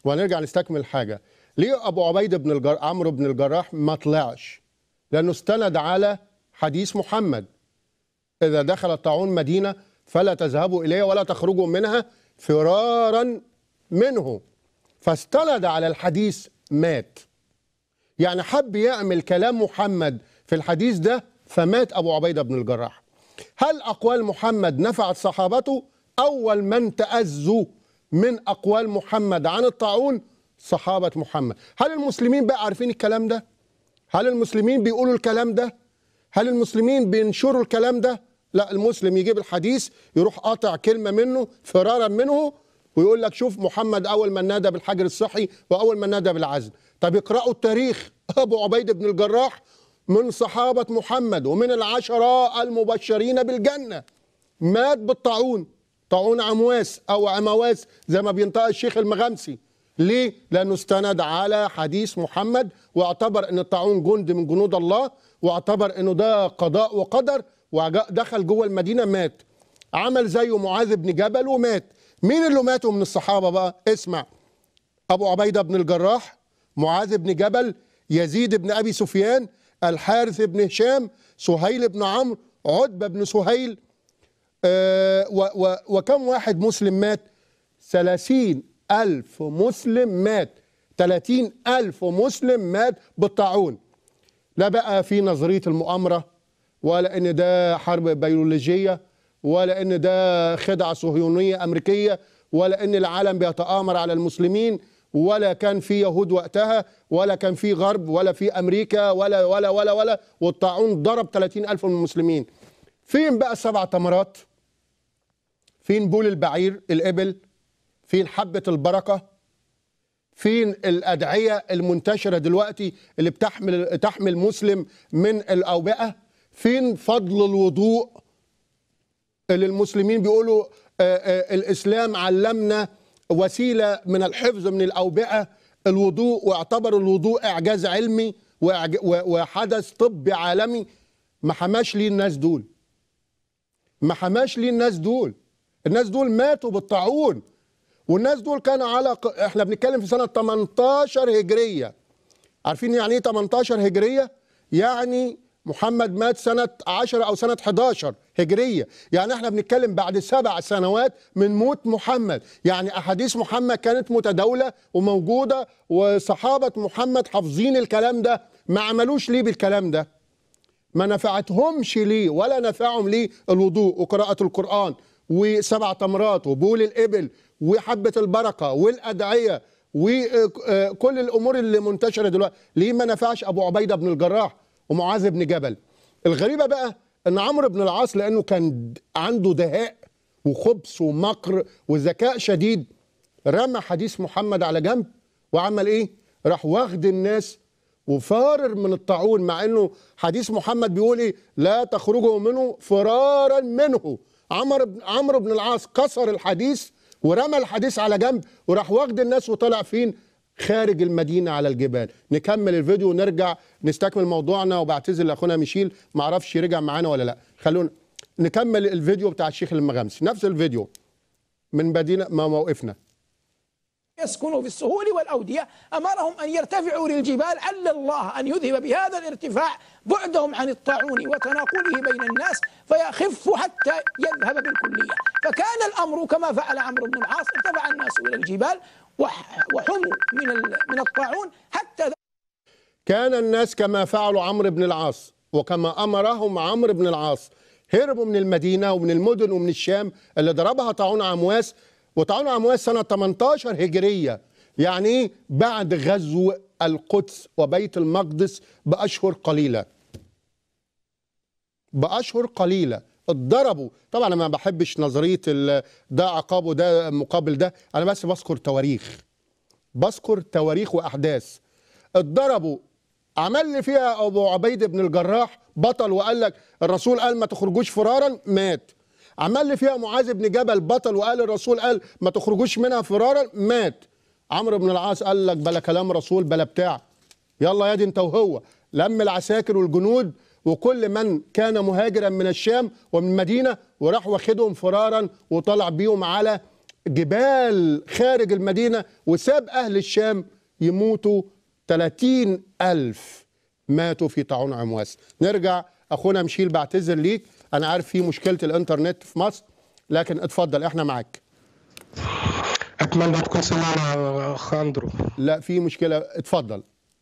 وهنرجع نستكمل الحاجه ليه ابو عبيده بن الجر... عمرو بن الجراح ما طلعش لانه استند على حديث محمد اذا دخل الطاعون مدينه فلا تذهبوا اليها ولا تخرجوا منها فرارا منه فاستند على الحديث مات يعني حب يعمل كلام محمد في الحديث ده فمات ابو عبيده بن الجراح هل اقوال محمد نفعت صحابته اول من تاذوا من اقوال محمد عن الطاعون صحابه محمد هل المسلمين بقى عارفين الكلام ده هل المسلمين بيقولوا الكلام ده هل المسلمين بينشروا الكلام ده لا المسلم يجيب الحديث يروح قاطع كلمه منه فرارا منه ويقول لك شوف محمد اول من نادى بالحجر الصحي واول من نادى بالعزل طب اقرأوا التاريخ ابو عبيده بن الجراح من صحابه محمد ومن العشره المبشرين بالجنه مات بالطاعون طاعون عمواس او عمواس زي ما بينطق الشيخ المغامسي ليه؟ لأنه استند على حديث محمد واعتبر أن الطاعون جند من جنود الله واعتبر أنه ده قضاء وقدر ودخل جوه المدينة مات عمل زيه معاذ بن جبل ومات مين اللي ماتوا من الصحابة بقى؟ اسمع أبو عبيدة بن الجراح معاذ بن جبل يزيد بن أبي سفيان الحارث بن هشام سهيل بن عمرو عتبة بن سهيل آه، و- و- وكم واحد مسلم مات ثلاثين ألف مسلم مات ثلاثين ألف مسلم مات بالطاعون لا بقى في نظرية المؤامرة ولا إن ده حرب بيولوجية ولا إن ده خدعة صهيونية أمريكية ولا إن العالم بيتآمر على المسلمين ولا كان في يهود وقتها ولا كان في غرب ولا في أمريكا ولا ولا ولا ولا والطاعون ضرب 30 ألف من المسلمين فين بقى السبع تمرات فين بول البعير الإبل فين حبة البركة فين الأدعية المنتشرة دلوقتي اللي بتحمل تحمل مسلم من الأوبئة فين فضل الوضوء اللي المسلمين بيقولوا آه، آه، الإسلام علمنا وسيلة من الحفظ من الأوبئة الوضوء واعتبر الوضوء إعجاز علمي وإعج- و- وحدث طبي عالمي ما حماش ليه الناس دول ما حماش ليه الناس دول الناس دول ماتوا بالطاعون والناس دول كانوا على ق- احنا بنتكلم في سنة 18 هجرية عارفين يعني ايه 18 هجرية يعني محمد مات سنة 10 أو سنة 11 هجرية يعني احنا بنتكلم بعد سبع سنوات من موت محمد يعني أحاديث محمد كانت متداولة وموجودة وصحابة محمد حافظين الكلام ده ما عملوش ليه بالكلام ده ما نفعتهمش ليه ولا نفعهم ليه الوضوء وقراءة القرآن وسبع تمرات وبول الإبل وحبة البركة والأدعية وكل الأمور اللي منتشرة دلوقتي ليه ما نفعش أبو عبيدة بن الجراح ومعاذ بن جبل الغريبة بقى أن عمرو بن العاص لأنه كان عنده دهاء وخبث ومكر وذكاء شديد رمى حديث محمد على جنب وعمل ايه راح واخد الناس وفارر من الطاعون مع انه حديث محمد بيقول ايه لا تخرجوا منه فرارا منه عمرو بن عمرو بن العاص كسر الحديث ورمى الحديث على جنب وراح واخد الناس وطلع فين خارج المدينه على الجبال نكمل الفيديو ونرجع نستكمل موضوعنا وبعتذر لاخونا ميشيل ما اعرفش رجع معانا ولا لا خلونا نكمل الفيديو بتاع الشيخ المغامسي نفس الفيديو من مدينه ما موقفنا يسكنوا في السهول والأودية أمرهم أن يرتفعوا للجبال عل الله أن يذهب بهذا الارتفاع بعدهم عن الطاعون وتناقله بين الناس فيخف حتى يذهب بالكلية فكان الأمر كما فعل عمرو بن العاص ارتفع الناس إلى الجبال وح- وحموا من ال- من الطاعون حتى كان الناس كما فعلوا عمرو بن العاص وكما امرهم عمرو بن العاص هربوا من المدينه ومن المدن ومن الشام اللي ضربها طاعون عمواس وطاعون عمواس سنه 18 هجريه يعني ايه بعد غزو القدس وبيت المقدس باشهر قليله باشهر قليله اتضربوا طبعا انا ما بحبش نظريه ال- ده عقابه ده مقابل ده انا بس بذكر تواريخ بذكر تواريخ واحداث اتضربوا عمل لي فيها ابو عبيد بن الجراح بطل وقال لك الرسول قال ما تخرجوش فرارا مات عمل لي فيها معاذ بن جبل بطل وقال الرسول قال ما تخرجوش منها فرارا مات عمرو بن العاص قال لك بلا كلام رسول بلا بتاع يلا يا دي انت وهو لم العساكر والجنود وكل من كان مهاجرا من الشام ومن المدينه وراح واخدهم فرارا وطلع بيهم على جبال خارج المدينة وساب أهل الشام يموتوا 30 ألف ماتوا في طاعون عمواس نرجع أخونا مشيل بعتذر ليك أنا عارف في مشكلة الإنترنت في مصر لكن اتفضل إحنا معاك اتمنى تكون سمعنا اخ اندرو لا في مشكلة اتفضل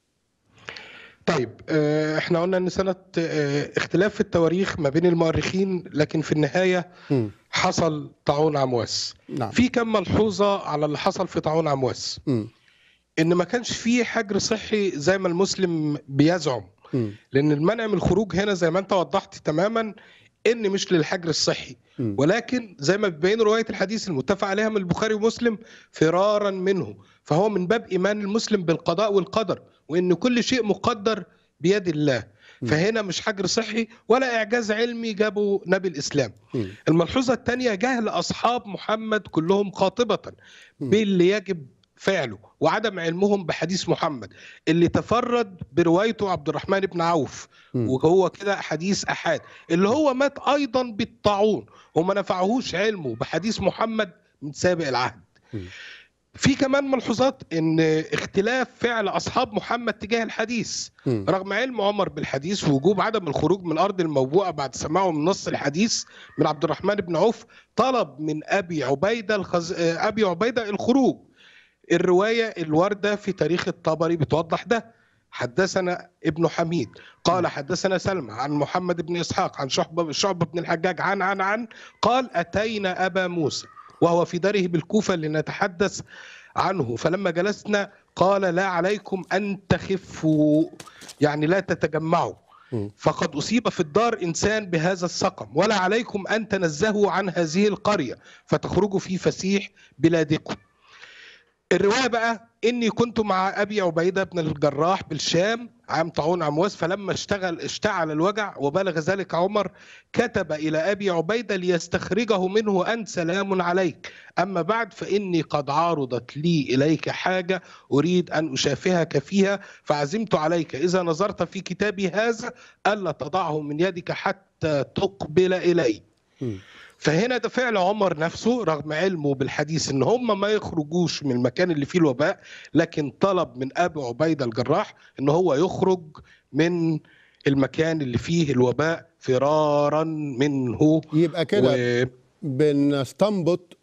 طيب آه، احنا قلنا ان سنه آه، اختلاف في التواريخ ما بين المؤرخين لكن في النهايه مم. حصل طاعون عمواس نعم. في كم ملحوظه على اللي حصل في طاعون عمواس مم. ان ما كانش فيه حجر صحي زي ما المسلم بيزعم مم. لان المنع من الخروج هنا زي ما انت وضحت تماما ان مش للحجر الصحي مم. ولكن زي ما بيبين روايه الحديث المتفق عليها من البخاري ومسلم فرارا منه فهو من باب ايمان المسلم بالقضاء والقدر وان كل شيء مقدر بيد الله فهنا مش حجر صحي ولا اعجاز علمي جابه نبي الاسلام مم. الملحوظه الثانيه جهل اصحاب محمد كلهم قاطبه باللي يجب فعله وعدم علمهم بحديث محمد اللي تفرد بروايته عبد الرحمن بن عوف مم. وهو كده حديث احاد اللي هو مات ايضا بالطاعون وما نفعهوش علمه بحديث محمد من سابق العهد مم. في كمان ملحوظات ان اختلاف فعل اصحاب محمد تجاه الحديث مم. رغم علم عمر بالحديث ووجوب عدم الخروج من الارض الموبوءه بعد سماعه من نص الحديث من عبد الرحمن بن عوف طلب من ابي عبيده الخز... آه، ابي عبيده الخروج الروايه الوارده في تاريخ الطبري بتوضح ده حدثنا ابن حميد قال حدثنا سلمى عن محمد بن اسحاق عن شعبه شعبه بن الحجاج عن عن عن قال اتينا ابا موسى وهو في داره بالكوفه لنتحدث عنه فلما جلسنا قال لا عليكم ان تخفوا يعني لا تتجمعوا مم. فقد اصيب في الدار انسان بهذا السقم ولا عليكم ان تنزهوا عن هذه القريه فتخرجوا في فسيح بلادكم الروايه بقى اني كنت مع ابي عبيده بن الجراح بالشام عام طاعون عمواس فلما اشتغل اشتعل الوجع وبلغ ذلك عمر كتب الى ابي عبيده ليستخرجه منه ان سلام عليك اما بعد فاني قد عارضت لي اليك حاجه اريد ان اشافهك فيها فعزمت عليك اذا نظرت في كتابي هذا الا تضعه من يدك حتى تقبل الي مم. فهنا ده فعل عمر نفسه رغم علمه بالحديث ان هم ما يخرجوش من المكان اللي فيه الوباء لكن طلب من ابي عبيده الجراح ان هو يخرج من المكان اللي فيه الوباء فرارا منه يبقى كده و... بنستنبط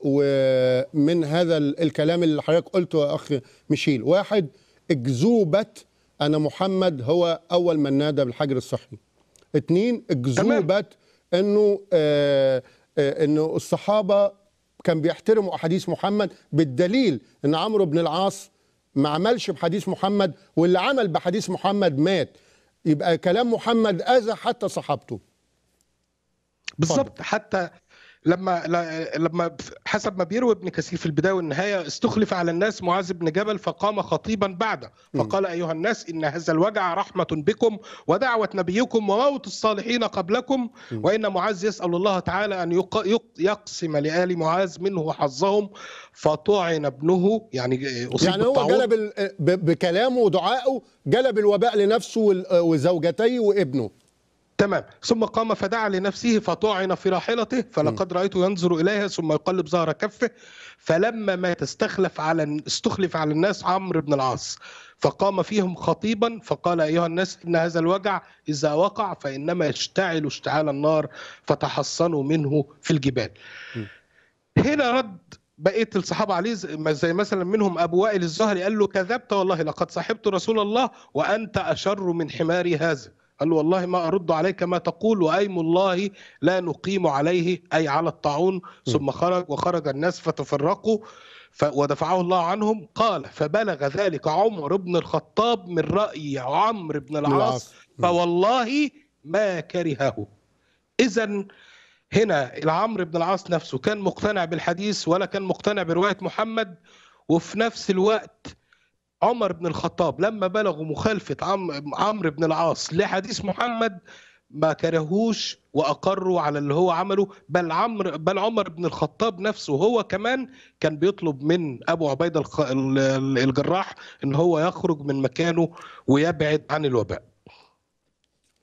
ومن هذا ال- الكلام اللي حضرتك قلته يا اخ ميشيل واحد اكذوبه ان محمد هو اول من نادى بالحجر الصحي اتنين اكذوبه انه آه آه انه الصحابه كان بيحترموا احاديث محمد بالدليل ان عمرو بن العاص ما عملش بحديث محمد واللي عمل بحديث محمد مات يبقى كلام محمد اذى حتى صحابته بالظبط حتى لما لا- لما حسب ما بيروي ابن كثير في البدايه والنهايه استخلف على الناس معاذ بن جبل فقام خطيبا بعده فقال ايها الناس ان هذا الوجع رحمه بكم ودعوه نبيكم وموت الصالحين قبلكم وان معاذ يسال الله تعالى ان يق- يق- يقسم لال معاذ منه حظهم فطعن ابنه يعني اصيب يعني هو بالطاعون. جلب ال- ب- بكلامه ودعائه جلب الوباء لنفسه وال- وزوجتيه وابنه تمام ثم قام فدعا لنفسه فطعن في راحلته فلقد رايته ينظر اليها ثم يقلب ظهر كفه فلما مات استخلف على استخلف على الناس عمرو بن العاص فقام فيهم خطيبا فقال ايها الناس ان هذا الوجع اذا وقع فانما يشتعل اشتعال النار فتحصنوا منه في الجبال هنا رد بقيه الصحابه عليه زي زي مثلا منهم ابو وائل الزهري قال له كذبت والله لقد صاحبت رسول الله وانت اشر من حماري هذا قال له والله ما ارد عليك ما تقول وايم الله لا نقيم عليه اي على الطاعون ثم خرج وخرج الناس فتفرقوا ف ودفعه الله عنهم قال فبلغ ذلك عمر بن الخطاب من راي عمرو بن العاص العاص. فوالله ما كرهه اذا هنا العمرو بن العاص نفسه كان مقتنع بالحديث ولا كان مقتنع بروايه محمد وفي نفس الوقت عمر بن الخطاب لما بلغوا مخالفه عم- عمرو بن العاص لحديث محمد ما كرهوش واقروا على اللي هو عمله بل عمرو بل عمر بن الخطاب نفسه هو كمان كان بيطلب من ابو عبيده الخ- ال- ال- الجراح ان هو يخرج من مكانه ويبعد عن الوباء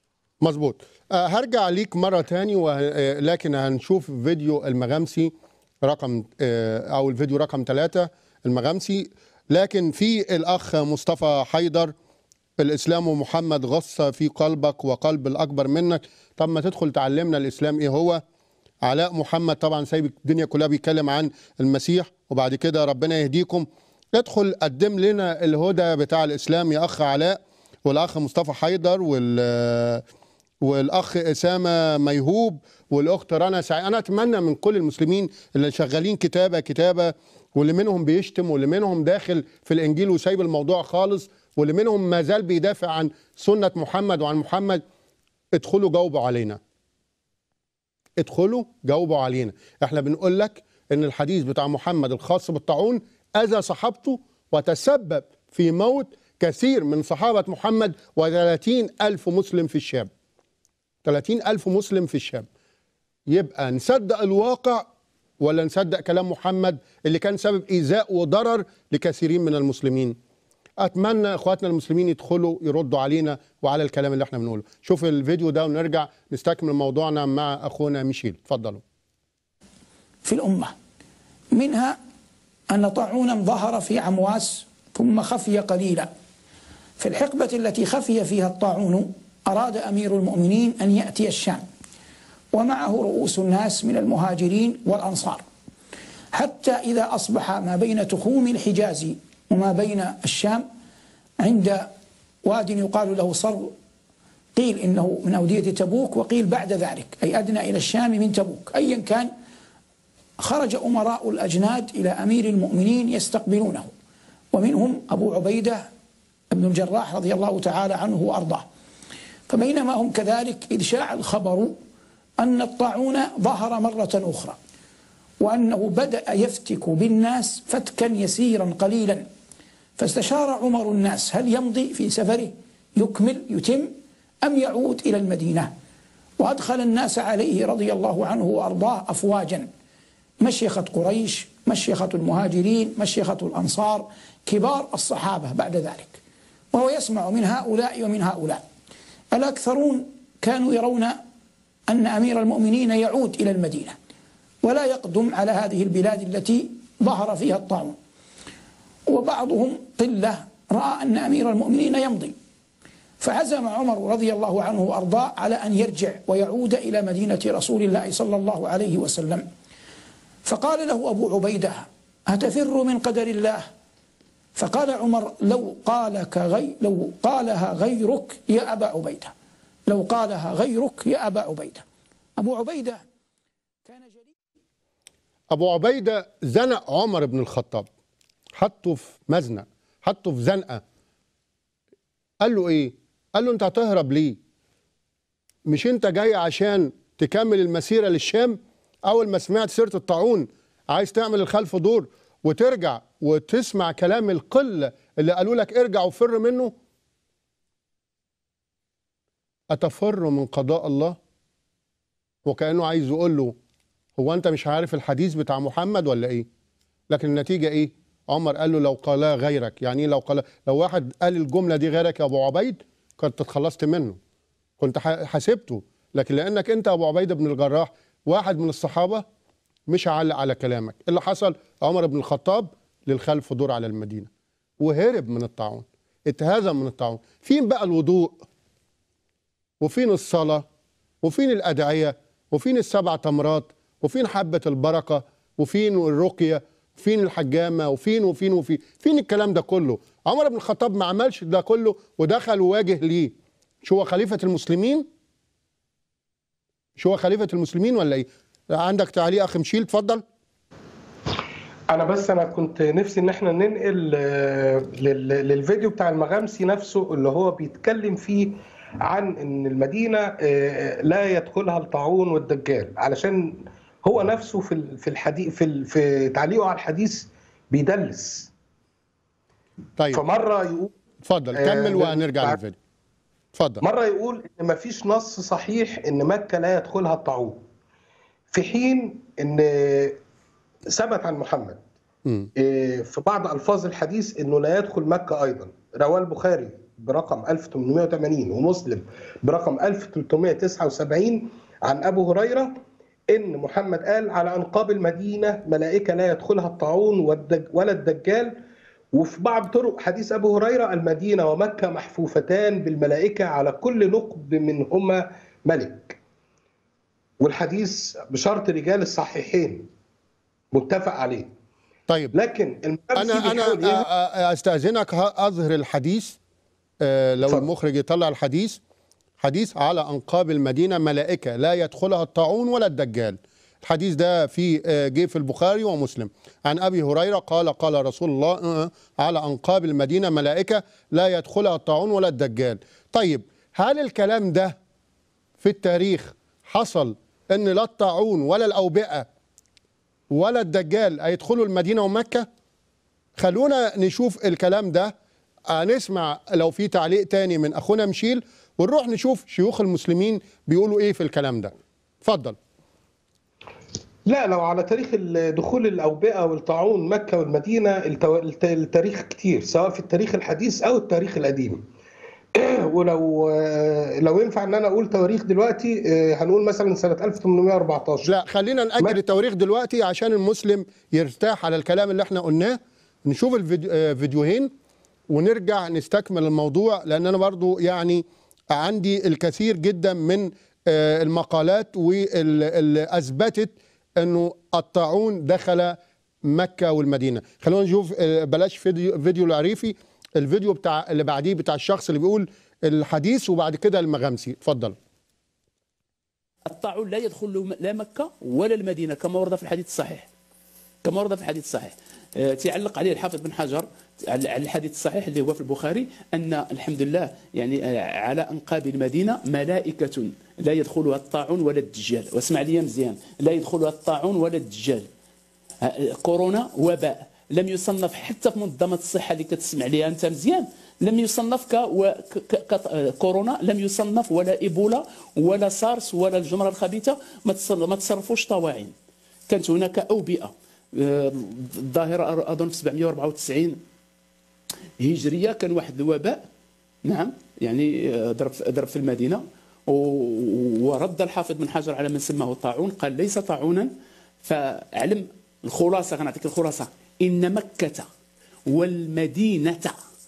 مظبوط آه، هرجع ليك مرة تاني وه... آه، لكن هنشوف فيديو المغامسي رقم آه، او الفيديو رقم ثلاثة المغامسي لكن في الاخ مصطفى حيدر الاسلام محمد غص في قلبك وقلب الاكبر منك طب ما تدخل تعلمنا الاسلام ايه هو علاء محمد طبعا سايب الدنيا كلها بيتكلم عن المسيح وبعد كده ربنا يهديكم ادخل قدم لنا الهدى بتاع الاسلام يا اخ علاء والاخ مصطفى حيدر وال والاخ اسامه ميهوب والاخت رنا سعيد انا اتمنى من كل المسلمين اللي شغالين كتابه كتابه واللي منهم بيشتم واللي منهم داخل في الانجيل وسايب الموضوع خالص واللي منهم ما زال بيدافع عن سنه محمد وعن محمد ادخلوا جاوبوا علينا ادخلوا جاوبوا علينا احنا بنقول لك ان الحديث بتاع محمد الخاص بالطاعون اذى صحابته وتسبب في موت كثير من صحابه محمد و30 الف مسلم في الشام 30 ألف مسلم في الشام يبقى نصدق الواقع ولا نصدق كلام محمد اللي كان سبب إيذاء وضرر لكثيرين من المسلمين أتمنى إخواتنا المسلمين يدخلوا يردوا علينا وعلى الكلام اللي احنا بنقوله شوف الفيديو ده ونرجع نستكمل موضوعنا مع أخونا ميشيل اتفضلوا في الأمة منها أن طاعونا ظهر في عمواس ثم خفي قليلا في الحقبة التي خفي فيها الطاعون أراد أمير المؤمنين أن يأتي الشام ومعه رؤوس الناس من المهاجرين والأنصار حتى إذا أصبح ما بين تخوم الحجاز وما بين الشام عند واد يقال له صرو قيل إنه من أودية تبوك وقيل بعد ذلك أي أدنى إلى الشام من تبوك أيا كان خرج أمراء الأجناد إلى أمير المؤمنين يستقبلونه ومنهم أبو عبيدة بن الجراح رضي الله تعالى عنه وأرضاه فبينما هم كذلك إذ شاع الخبر أن الطاعون ظهر مرة أخرى وأنه بدأ يفتك بالناس فتكا يسيرا قليلا فاستشار عمر الناس هل يمضي في سفره يكمل يتم أم يعود إلى المدينة وأدخل الناس عليه رضي الله عنه وأرضاه أفواجا مشيخة قريش مشيخة المهاجرين مشيخة الأنصار كبار الصحابة بعد ذلك وهو يسمع من هؤلاء ومن هؤلاء الأكثرون كانوا يرون أن أمير المؤمنين يعود إلى المدينة ولا يقدم على هذه البلاد التي ظهر فيها الطاعون وبعضهم قلة رأى أن أمير المؤمنين يمضي فعزم عمر رضي الله عنه وأرضاه على أن يرجع ويعود إلى مدينة رسول الله صلى الله عليه وسلم فقال له أبو عبيدة أتفر من قدر الله فقال عمر لو قالك غي لو قالها غيرك يا أبا عبيدة لو قالها غيرك يا أبا عبيدة أبو عبيدة كان جليل أبو عبيدة زنق عمر بن الخطاب حطه في مزنق حطه في زنقة قال له إيه؟ قال له أنت هتهرب ليه؟ مش أنت جاي عشان تكمل المسيرة للشام؟ أول ما سمعت سيرة الطاعون عايز تعمل الخلف دور وترجع وتسمع كلام القلة اللي قالوا لك ارجع وفر منه أتفر من قضاء الله وكأنه عايز يقول له هو أنت مش عارف الحديث بتاع محمد ولا إيه لكن النتيجة إيه عمر قال له لو قالها غيرك يعني إيه لو قال لو واحد قال الجملة دي غيرك يا أبو عبيد كنت اتخلصت منه كنت ح- حاسبته لكن لأنك أنت أبو عبيدة بن الجراح واحد من الصحابة مش هعلق على كلامك اللي حصل عمر بن الخطاب للخلف دور على المدينة وهرب من الطاعون اتهزم من الطاعون فين بقى الوضوء وفين الصلاة وفين الأدعية وفين السبع تمرات وفين حبة البركة وفين الرقية فين الحجامة وفين وفين وفين فين الكلام ده كله عمر بن الخطاب ما عملش ده كله ودخل وواجه ليه شو هو خليفة المسلمين شو هو خليفة المسلمين ولا ايه عندك تعليق اخ مشيل اتفضل انا بس انا كنت نفسي ان احنا ننقل آه، لل- للفيديو بتاع المغامسي نفسه اللي هو بيتكلم فيه عن ان المدينه آه، لا يدخلها الطاعون والدجال علشان هو نفسه في ال- في الحديث في ال- في تعليقه على الحديث بيدلس طيب فمره يقول اتفضل آه، كمل وهنرجع بعد- للفيديو اتفضل مرة يقول إن مفيش نص صحيح إن مكة لا يدخلها الطاعون في حين إن ثبت عن محمد مم. إيه، في بعض ألفاظ الحديث إنه لا يدخل مكة أيضا رواه البخاري برقم 1880 ومسلم برقم 1379 عن أبو هريرة ان محمد قال على انقاب المدينه ملائكه لا يدخلها الطاعون والدج ولا الدجال وفي بعض طرق حديث ابو هريره المدينه ومكه محفوفتان بالملائكه على كل نقب منهما ملك والحديث بشرط رجال الصحيحين متفق عليه طيب لكن المرسي انا بيحاول انا يهرب- أ- أ- استاذنك ه- اظهر الحديث آه، لو اتفضل. المخرج يطلع الحديث حديث على انقاب المدينه ملائكه لا يدخلها الطاعون ولا الدجال الحديث ده في آه، جه في البخاري ومسلم عن ابي هريره قال قال رسول الله آه، على انقاب المدينه ملائكه لا يدخلها الطاعون ولا الدجال طيب هل الكلام ده في التاريخ حصل ان لا الطاعون ولا الاوبئه ولا الدجال هيدخلوا المدينه ومكه خلونا نشوف الكلام ده آه، نسمع لو في تعليق تاني من اخونا مشيل ونروح نشوف شيوخ المسلمين بيقولوا ايه في الكلام ده اتفضل لا لو على تاريخ ال- دخول الأوبئة والطاعون مكة والمدينة التو- الت- التاريخ كتير سواء في التاريخ الحديث أو التاريخ القديم ولو لو ينفع ان انا اقول تواريخ دلوقتي هنقول مثلا سنه 1814 لا خلينا نأجل ما- التواريخ دلوقتي عشان المسلم يرتاح على الكلام اللي احنا قلناه نشوف الفيديوهين ونرجع نستكمل الموضوع لان انا برضو يعني عندي الكثير جدا من آه، المقالات واللي اثبتت انه الطاعون دخل مكه والمدينه خلونا نشوف آه، بلاش فيديو فيديو العريفي الفيديو بتاع اللي بعديه بتاع الشخص اللي بيقول الحديث وبعد كده المغامسي اتفضل الطاعون لا يدخل لا مكة ولا المدينة كما ورد في الحديث الصحيح كما ورد في الحديث الصحيح آه، تعلق عليه الحافظ بن حجر على على الحديث الصحيح اللي هو في البخاري أن الحمد لله يعني آه، على أنقاب المدينة ملائكة لا يدخلها الطاعون ولا الدجال واسمع لي مزيان لا يدخلها الطاعون ولا الدجال آه، كورونا وباء لم يصنف حتى في منظمة الصحة اللي كتسمع ليها أنت مزيان لم يصنف ك... و... ك... ك... آه، كورونا لم يصنف ولا إيبولا ولا سارس ولا الجمرة الخبيثة ما, تصر... ما تصرفوش طواعين كانت هناك أوبئة آه، الظاهرة أظن في 794 هجرية كان واحد الوباء نعم يعني آه، ضرب ضرب في المدينة و- ورد الحافظ بن حجر على من سماه طاعون قال ليس طاعونا فاعلم الخلاصة غنعطيك الخلاصة إن مكة والمدينة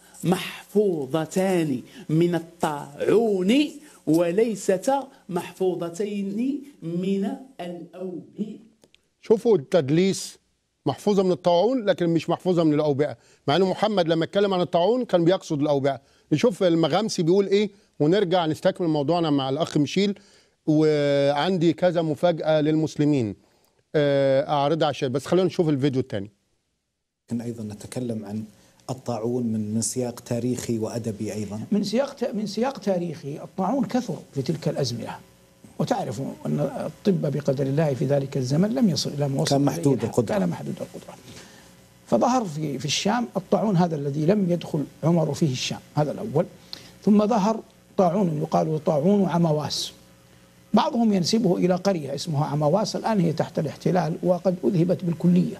محفوظتان من الطاعون وليستا محفوظتين من الأوبئة شوفوا التدليس محفوظه من الطاعون لكن مش محفوظه من الاوبئه مع انه محمد لما اتكلم عن الطاعون كان بيقصد الاوبئه نشوف المغامسي بيقول ايه ونرجع نستكمل موضوعنا مع الاخ مشيل وعندي كذا مفاجاه للمسلمين آه، اعرضها على الشاشة بس خلونا نشوف الفيديو الثاني لكن ايضا نتكلم عن الطاعون من من سياق تاريخي وادبي ايضا من سياق من سياق تاريخي الطاعون كثر في تلك الازمنه وتعرف ان الطب بقدر الله في ذلك الزمن لم يصل الى ما وصل كان إليه محدود الحال. القدرة. كان محدود القدره فظهر في في الشام الطاعون هذا الذي لم يدخل عمر فيه الشام هذا الاول ثم ظهر طاعون يقال طاعون عمواس بعضهم ينسبه الى قريه اسمها عمواس الان هي تحت الاحتلال وقد اذهبت بالكليه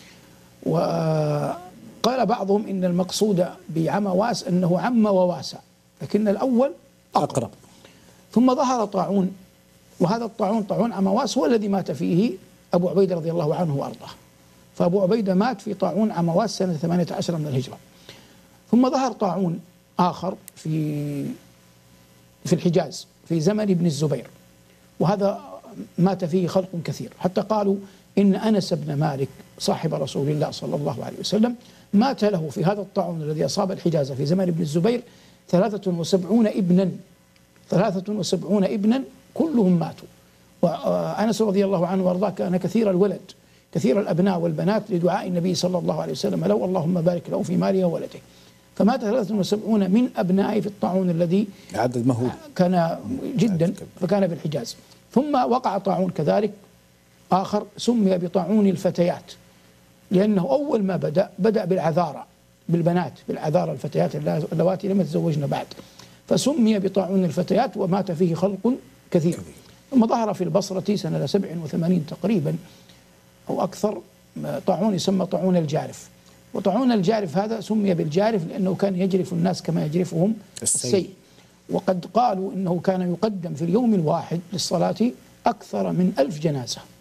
وقال بعضهم ان المقصود بعمواس انه عم وواسع لكن الاول اقرب ثم ظهر طاعون وهذا الطاعون طاعون عمواس هو الذي مات فيه ابو عبيده رضي الله عنه وارضاه فابو عبيده مات في طاعون عمواس سنه 18 من الهجره ثم ظهر طاعون اخر في في الحجاز في زمن ابن الزبير وهذا مات فيه خلق كثير حتى قالوا إن أنس بن مالك صاحب رسول الله صلى الله عليه وسلم مات له في هذا الطاعون الذي أصاب الحجاز في زمن ابن الزبير ثلاثة وسبعون ابنا ثلاثة وسبعون ابنا كلهم ماتوا وأنس رضي الله عنه وأرضاه كان كثير الولد كثير الأبناء والبنات لدعاء النبي صلى الله عليه وسلم له اللهم بارك له في ماله وولده فمات 73 من أبنائه في الطاعون الذي عدد مهول كان جدا فكان في الحجاز ثم وقع طاعون كذلك آخر سمي بطاعون الفتيات لأنه أول ما بدأ بدأ بالعذارى بالبنات بالعذارى الفتيات اللواتي لم يتزوجن بعد فسمي بطاعون الفتيات ومات فيه خلق كثير ثم ظهر في البصرة سنة 87 تقريبا أو أكثر طاعون يسمى طاعون الجارف وطاعون الجارف هذا سمي بالجارف لأنه كان يجرف الناس كما يجرفهم السيل. السيل وقد قالوا إنه كان يقدم في اليوم الواحد للصلاة أكثر من ألف جنازة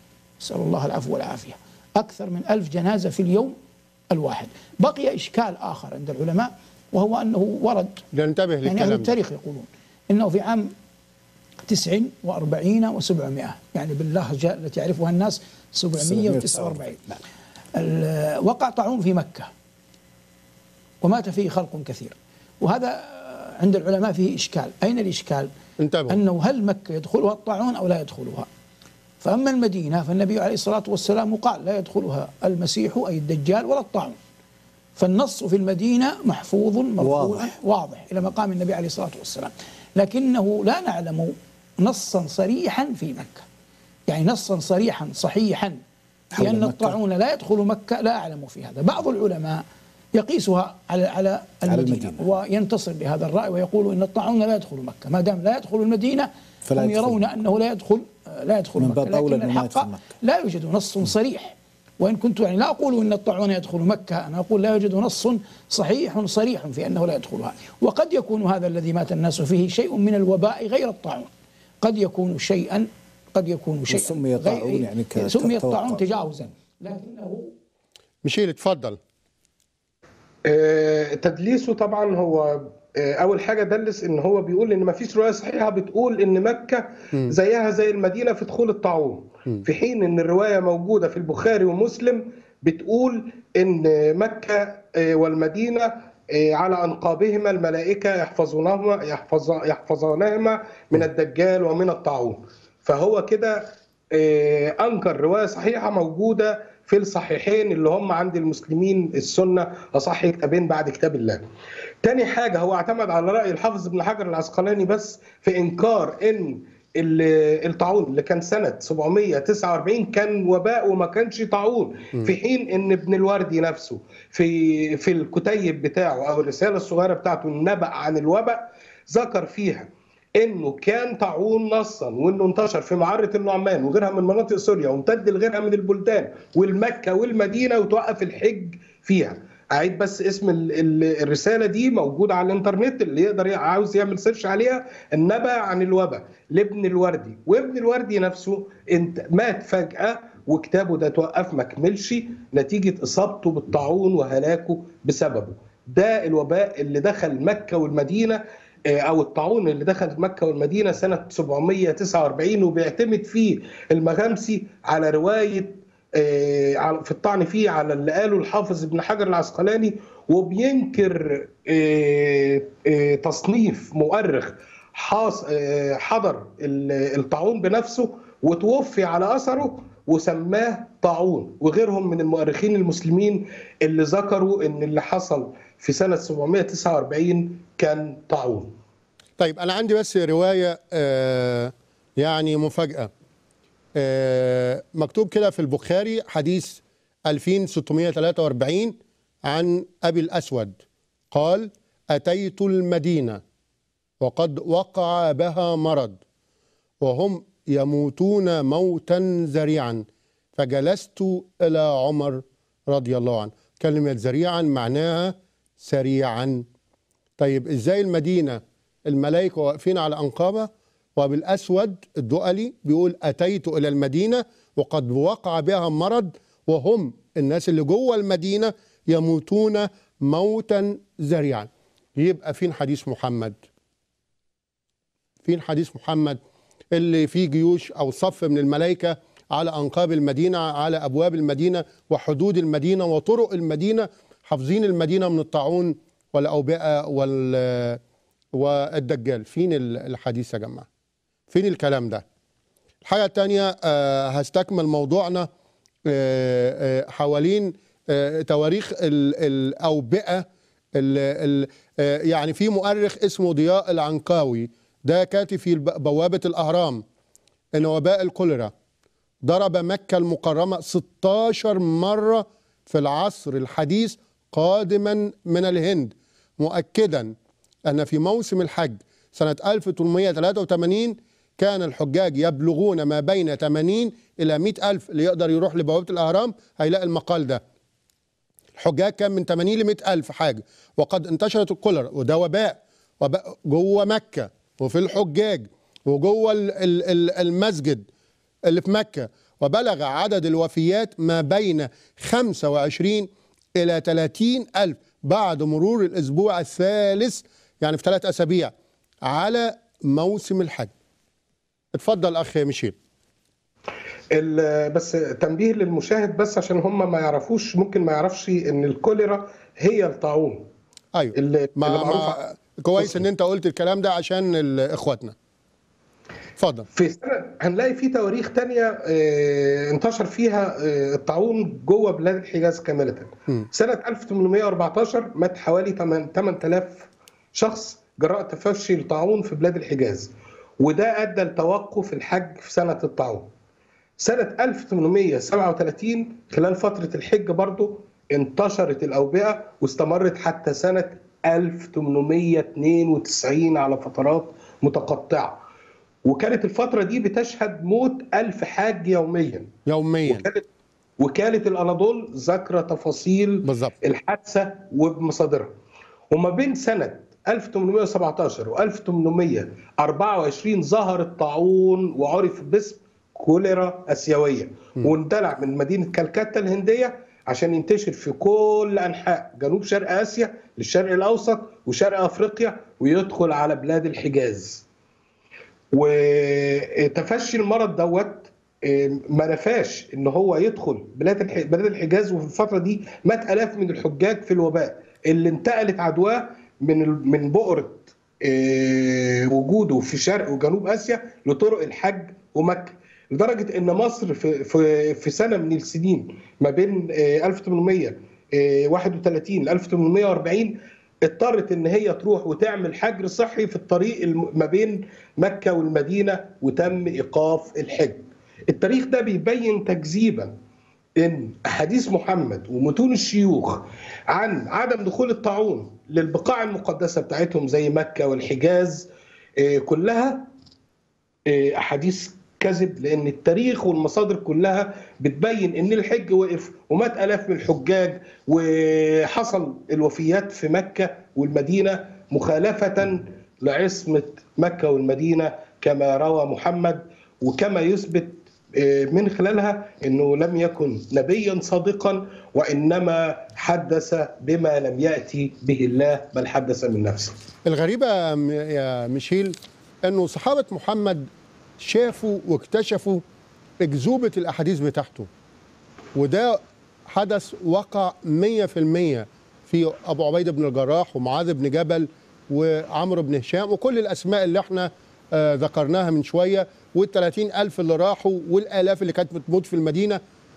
نسأل الله العفو والعافية أكثر من ألف جنازة في اليوم الواحد بقي إشكال آخر عند العلماء وهو أنه ورد ننتبه يعني أهل للكلام ده. التاريخ يقولون أنه في عام تسع وأربعين وسبعمائة يعني باللهجة التي يعرفها الناس سبعمية وتسعة وأربعين ال- وقع طاعون في مكة ومات فيه خلق كثير وهذا عند العلماء فيه إشكال أين الإشكال انتبهوا أنه هل مكة يدخلها الطاعون أو لا يدخلها فأما المدينة فالنبي عليه الصلاة والسلام قال لا يدخلها المسيح أي الدجال ولا الطاعون فالنص في المدينة محفوظ مرفوع واضح. واضح إلى مقام النبي عليه الصلاة والسلام لكنه لا نعلم نصا صريحا في مكة يعني نصا صريحا صحيحا حول بأن مكة. الطاعون لا يدخل مكة لا أعلم في هذا بعض العلماء يقيسها على على المدينة, المدينة. وينتصر لهذا الرأي ويقول إن الطاعون لا يدخل مكة ما دام لا يدخل المدينة فلا هم يدخل. يرون أنه لا يدخل لا يدخل من مكة باب أولى لكن أنه ما الحق يدخل مكة. لا يوجد نص صريح وإن كنت يعني لا أقول إن الطاعون يدخل مكة أنا أقول لا يوجد نص صحيح صريح في أنه لا يدخلها وقد يكون هذا الذي مات الناس فيه شيء من الوباء غير الطاعون قد يكون شيئا قد يكون شيئا وسمي غير- طاعون يعني ك- سمي توقع. الطاعون تجاوزا لكنه ميشيل اتفضل آه، تدليسه طبعا هو آه، اول حاجه دلس ان هو بيقول ان ما فيش روايه صحيحه بتقول ان مكه زيها زي المدينه في دخول الطاعون في حين ان الروايه موجوده في البخاري ومسلم بتقول ان مكه آه، والمدينه آه، على انقابهما الملائكه يحفظونهما يحفظ يحفظانهما من الدجال ومن الطاعون فهو كده آه، انكر روايه صحيحه موجوده في الصحيحين اللي هم عند المسلمين السنه اصح كتابين بعد كتاب الله. تاني حاجه هو اعتمد على راي الحافظ ابن حجر العسقلاني بس في انكار ان ال- الطاعون اللي كان سنه 749 كان وباء وما كانش طاعون في حين ان ابن الوردي نفسه في في الكتيب بتاعه او الرساله الصغيره بتاعته النبأ عن الوباء ذكر فيها انه كان طاعون نصا وانه انتشر في معره النعمان وغيرها من مناطق سوريا وامتد لغيرها من البلدان والمكه والمدينه وتوقف الحج فيها اعيد بس اسم ال- ال- الرساله دي موجوده على الانترنت اللي يقدر ي- عاوز يعمل سيرش عليها النبأ عن الوباء لابن الوردي وابن الوردي نفسه انت مات فجاه وكتابه ده توقف ما كملش نتيجه اصابته بالطاعون وهلاكه بسببه ده الوباء اللي دخل مكه والمدينه آه، او الطاعون اللي دخل مكه والمدينه سنه 749 وبيعتمد فيه المغامسي على روايه آه، على- في الطعن فيه على اللي قاله الحافظ ابن حجر العسقلاني وبينكر آه، آه، تصنيف مؤرخ حاص آه، حضر ال- الطاعون بنفسه وتوفي على اثره وسماه طاعون وغيرهم من المؤرخين المسلمين اللي ذكروا ان اللي حصل في سنه 749 كان طاعون طيب انا عندي بس روايه آه يعني مفاجاه آه مكتوب كده في البخاري حديث 2643 عن ابي الاسود قال اتيت المدينه وقد وقع بها مرض وهم يموتون موتا ذريعا فجلست الى عمر رضي الله عنه كلمه ذريعا معناها سريعا طيب ازاي المدينه الملائكه واقفين على انقابه وبالاسود الدؤلي بيقول اتيت الى المدينه وقد وقع بها مرض وهم الناس اللي جوه المدينه يموتون موتا ذريعا يبقى فين حديث محمد فين حديث محمد اللي فيه جيوش او صف من الملائكه على انقاب المدينه على ابواب المدينه وحدود المدينه وطرق المدينه حافظين المدينه من الطاعون والاوبئه وال والدجال فين ال- الحديث يا جماعه فين الكلام ده الحاجه الثانيه هستكمل موضوعنا آه، آه، حوالين آه، تواريخ ال- الاوبئه ال- ال- آه، يعني في مؤرخ اسمه ضياء العنقاوي ده كاتب في الب- بوابه الاهرام ان وباء الكوليرا ضرب مكة المكرمة 16 مرة في العصر الحديث قادما من الهند مؤكدا أن في موسم الحج سنة 1883 كان الحجاج يبلغون ما بين 80 إلى 100 ألف اللي يقدر يروح لبوابة الأهرام هيلاقي المقال ده الحجاج كان من 80 ل 100 ألف حاجة وقد انتشرت الكوليرا وده وباء وباء جوه مكة وفي الحجاج وجوه ال- ال- ال- المسجد اللي في مكة وبلغ عدد الوفيات ما بين 25 إلى 30 ألف بعد مرور الأسبوع الثالث يعني في ثلاث أسابيع على موسم الحج اتفضل أخ ميشيل ال- بس تنبيه للمشاهد بس عشان هم ما يعرفوش ممكن ما يعرفش ان الكوليرا هي الطاعون أيوه اللي, ما, اللي معروف ما كويس ان انت قلت الكلام ده عشان ال- اخواتنا اتفضل في سنة هنلاقي في تواريخ تانية آه، انتشر فيها آه، الطاعون جوه بلاد الحجاز كاملة سنة 1814 مات حوالي 8 8000 شخص جراء تفشي الطاعون في بلاد الحجاز وده أدى لتوقف الحج في سنة الطاعون سنة 1837 خلال فترة الحج برضو انتشرت الأوبئة واستمرت حتى سنة 1892 على فترات متقطعة وكانت الفترة دي بتشهد موت ألف حاج يوميا يوميا وكالة, وكالة الأناضول ذاكرة تفاصيل بالظبط الحادثة وبمصادرها وما بين سنة 1817 و 1824 ظهر الطاعون وعرف باسم كوليرا آسيوية واندلع من مدينة كالكتا الهندية عشان ينتشر في كل أنحاء جنوب شرق آسيا للشرق الأوسط وشرق أفريقيا ويدخل على بلاد الحجاز وتفشي المرض دوت ما نفاش ان هو يدخل بلاد الح- بلاد الحجاز وفي الفتره دي مات الاف من الحجاج في الوباء اللي انتقلت عدواه من ال- من بؤره آه، وجوده في شرق وجنوب اسيا لطرق الحج ومكه لدرجه ان مصر في في في سنه من السنين ما بين آه، 1831 ل 1840 اضطرت ان هي تروح وتعمل حجر صحي في الطريق الم- ما بين مكه والمدينه وتم ايقاف الحج. التاريخ ده بيبين تكذيبا ان احاديث محمد ومتون الشيوخ عن عدم دخول الطاعون للبقاع المقدسه بتاعتهم زي مكه والحجاز آه، كلها آه، احاديث كذب لان التاريخ والمصادر كلها بتبين ان الحج وقف ومات الاف من الحجاج وحصل الوفيات في مكه والمدينه مخالفه لعصمه مكه والمدينه كما روى محمد وكما يثبت آه، من خلالها انه لم يكن نبيا صادقا وانما حدث بما لم ياتي به الله بل حدث من نفسه. الغريبة يا م- يا ميشيل انه صحابة محمد شافوا واكتشفوا اكذوبة الاحاديث بتاعته وده حدث وقع 100% في ابو عبيدة بن الجراح ومعاذ بن جبل وعمرو بن هشام وكل الاسماء اللي احنا آه ذكرناها من شوية والثلاثين ألف اللي راحوا والآلاف اللي كانت بتموت في المدينة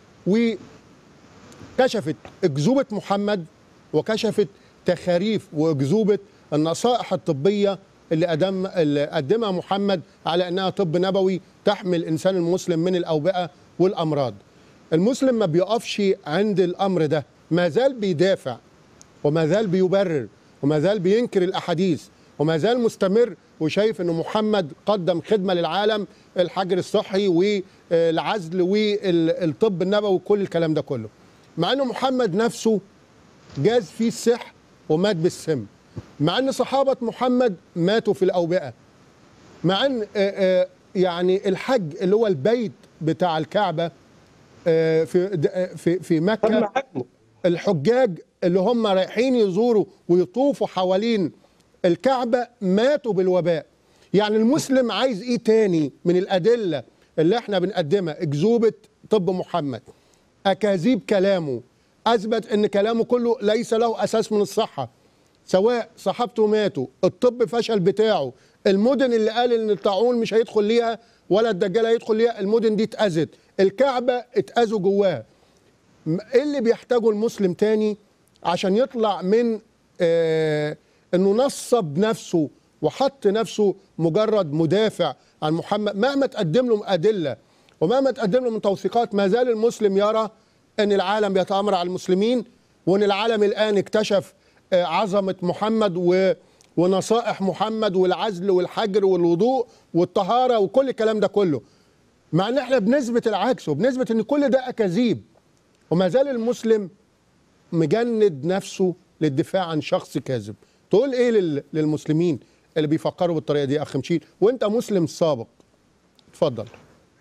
وكشفت أكذوبة محمد وكشفت تخاريف وأكذوبة النصائح الطبية اللي قدم اللي قدمها محمد على أنها طب نبوي تحمي الإنسان المسلم من الأوبئة والأمراض المسلم ما بيقفش عند الأمر ده ما زال بيدافع وما زال بيبرر وما زال بينكر الأحاديث وما زال مستمر وشايف أن محمد قدم خدمة للعالم الحجر الصحي والعزل والطب النبوي وكل الكلام ده كله مع أن محمد نفسه جاز فيه السحر ومات بالسم مع أن صحابة محمد ماتوا في الأوبئة مع أن آه، آه، يعني الحج اللي هو البيت بتاع الكعبة آه، في د- آه، في في مكة الحجاج اللي هم رايحين يزوروا ويطوفوا حوالين الكعبة ماتوا بالوباء يعني المسلم عايز ايه تاني من الأدلة اللي احنا بنقدمها اكذوبة طب محمد أكاذيب كلامه أثبت ان كلامه كله ليس له أساس من الصحة سواء صحابته ماتوا الطب فشل بتاعه المدن اللي قال ان الطاعون مش هيدخل ليها ولا الدجال هيدخل ليها المدن دي اتأذت الكعبة اتأذوا جواها م- ايه اللي بيحتاجه المسلم تاني عشان يطلع من آه انه نصب نفسه وحط نفسه مجرد مدافع عن محمد مهما تقدم له ادله ومهما تقدم له من توثيقات ما زال المسلم يرى ان العالم بيتامر على المسلمين وان العالم الان اكتشف آه عظمه محمد و ونصائح محمد والعزل والحجر والوضوء والطهاره وكل الكلام ده كله مع ان احنا بنثبت العكس وبنثبت ان كل ده اكاذيب وما زال المسلم مجند نفسه للدفاع عن شخص كاذب تقول ايه لل- للمسلمين اللي بيفكروا بالطريقه دي يا اخ مشيل وانت مسلم سابق اتفضل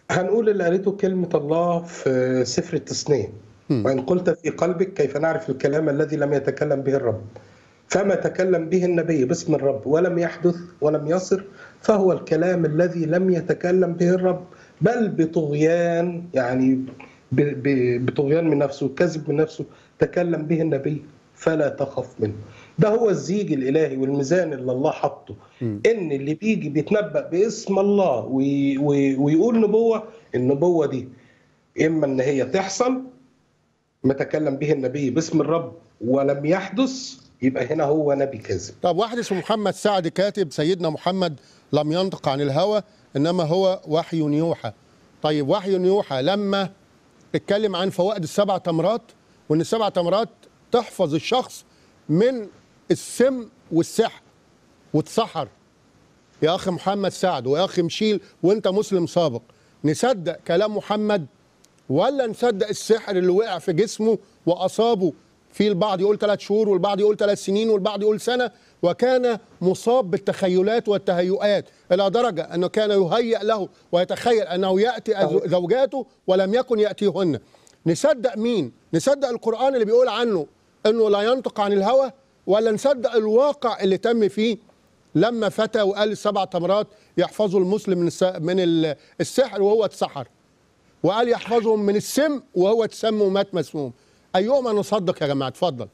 هنقول اللي قالته كلمة الله في سفر التثنية وإن قلت في قلبك كيف نعرف الكلام الذي لم يتكلم به الرب فما تكلم به النبي باسم الرب ولم يحدث ولم يصر فهو الكلام الذي لم يتكلم به الرب بل بطغيان يعني ب- ب- بطغيان من نفسه كذب من نفسه تكلم به النبي فلا تخف منه ده هو الزيج الالهي والميزان اللي الله حطه ان اللي بيجي بيتنبأ باسم الله وي وي ويقول نبوة النبوة دي اما ان هي تحصل ما تكلم به النبي باسم الرب ولم يحدث يبقى هنا هو نبي كاذب طب واحد اسمه محمد سعد كاتب سيدنا محمد لم ينطق عن الهوى انما هو وحي يوحى طيب وحي يوحى لما اتكلم عن فوائد السبع تمرات وان السبع تمرات تحفظ الشخص من السم والسحر والسحر يا اخي محمد سعد ويا اخي مشيل وانت مسلم سابق نصدق كلام محمد ولا نصدق السحر اللي وقع في جسمه واصابه في البعض يقول ثلاث شهور والبعض يقول ثلاث سنين والبعض يقول سنه وكان مصاب بالتخيلات والتهيؤات الى درجه انه كان يهيأ له ويتخيل انه ياتي أزو- زوجاته ولم يكن ياتيهن نصدق مين؟ نصدق القران اللي بيقول عنه انه لا ينطق عن الهوى ولا نصدق الواقع اللي تم فيه لما فتى وقال السبع تمرات يحفظوا المسلم من الس- من ال- السحر وهو اتسحر وقال يحفظهم من السم وهو اتسم ومات مسموم ايهما نصدق يا جماعه اتفضل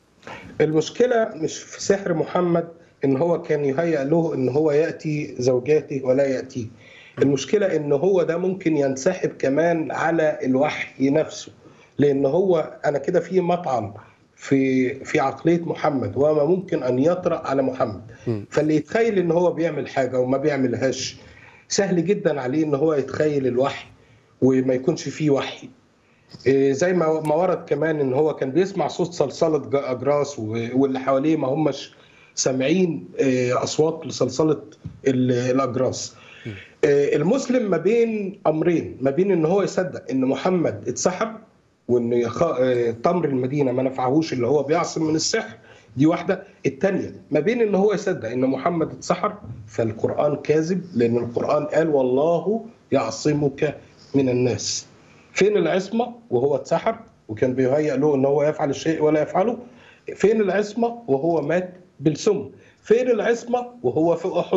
المشكلة مش في سحر محمد ان هو كان يهيأ له ان هو يأتي زوجاته ولا يأتيه المشكلة ان هو ده ممكن ينسحب كمان على الوحي نفسه لان هو انا كده في مطعم في في عقلية محمد وما ممكن ان يطرأ على محمد فاللي يتخيل ان هو بيعمل حاجة وما بيعملهاش سهل جدا عليه ان هو يتخيل الوحي وما يكونش فيه وحي إيه زي ما ما ورد كمان ان هو كان بيسمع صوت صلصله ج- اجراس و- واللي حواليه ما هماش سامعين إيه، اصوات لصلصله ال- الاجراس إيه، المسلم ما بين امرين ما بين ان هو يصدق ان محمد اتسحب وان يخ- إيه، تمر المدينه ما نفعهوش اللي هو بيعصم من السحر دي واحده الثانيه ما بين ان هو يصدق ان محمد اتسحر فالقران كاذب لان القران قال والله يعصمك من الناس فين العصمة وهو اتسحر وكان بيهيأ له ان هو يفعل الشيء ولا يفعله فين العصمة وهو مات بالسم فين العصمة وهو في أحد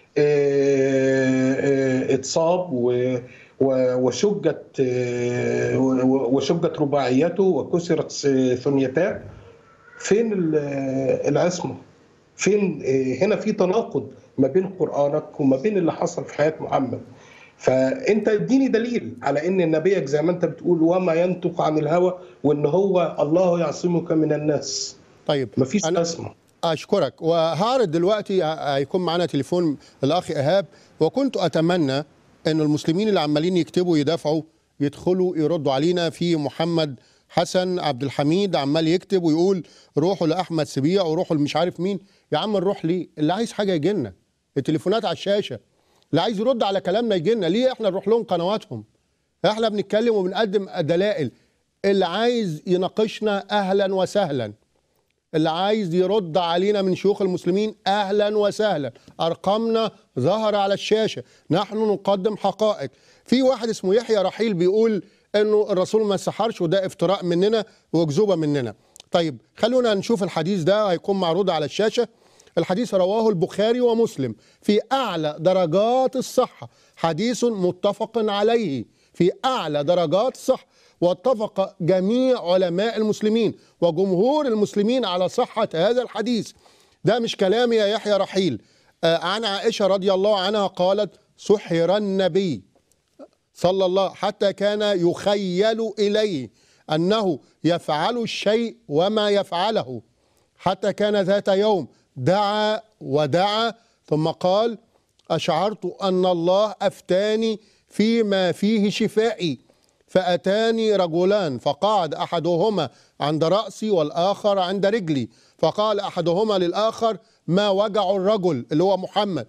آه، آه، اتصاب و- و- وشجت آه، و- وشجت رباعيته وكسرت ثنيتاه فين ال- العصمة فين آه، هنا في تناقض ما بين قرآنك وما بين اللي حصل في حياة محمد فانت اديني دليل على ان نبيك زي ما انت بتقول وما ينطق عن الهوى وان هو الله يعصمك من الناس طيب مفيش أنا عصمه اشكرك وهعرض دلوقتي ه- هيكون معانا تليفون الاخ ايهاب وكنت اتمنى ان المسلمين اللي عمالين يكتبوا يدافعوا يدخلوا يردوا علينا في محمد حسن عبد الحميد عمال يكتب ويقول روحوا لاحمد سبيع وروحوا لمش عارف مين يا عم نروح ليه اللي عايز حاجه يجي لنا التليفونات على الشاشه اللي عايز يرد على كلامنا يجي لنا ليه احنا نروح لهم قنواتهم احنا بنتكلم وبنقدم دلائل اللي عايز يناقشنا اهلا وسهلا اللي عايز يرد علينا من شيوخ المسلمين اهلا وسهلا ارقامنا ظهر على الشاشه نحن نقدم حقائق في واحد اسمه يحيى رحيل بيقول انه الرسول ما سحرش وده افتراء مننا واكذوبه مننا طيب خلونا نشوف الحديث ده هيكون معروض على الشاشه الحديث رواه البخاري ومسلم في اعلى درجات الصحه حديث متفق عليه في اعلى درجات الصحه واتفق جميع علماء المسلمين وجمهور المسلمين على صحة هذا الحديث ده مش كلامي يا يحيى رحيل آه، عن عائشة رضي الله عنها قالت سحر النبي صلى الله حتى كان يخيل إليه أنه يفعل الشيء وما يفعله حتى كان ذات يوم دعا ودعا ثم قال أشعرت أن الله أفتاني فيما فيه شفائي فأتاني رجلان فقعد أحدهما عند رأسي والآخر عند رجلي فقال أحدهما للآخر ما وجع الرجل اللي هو محمد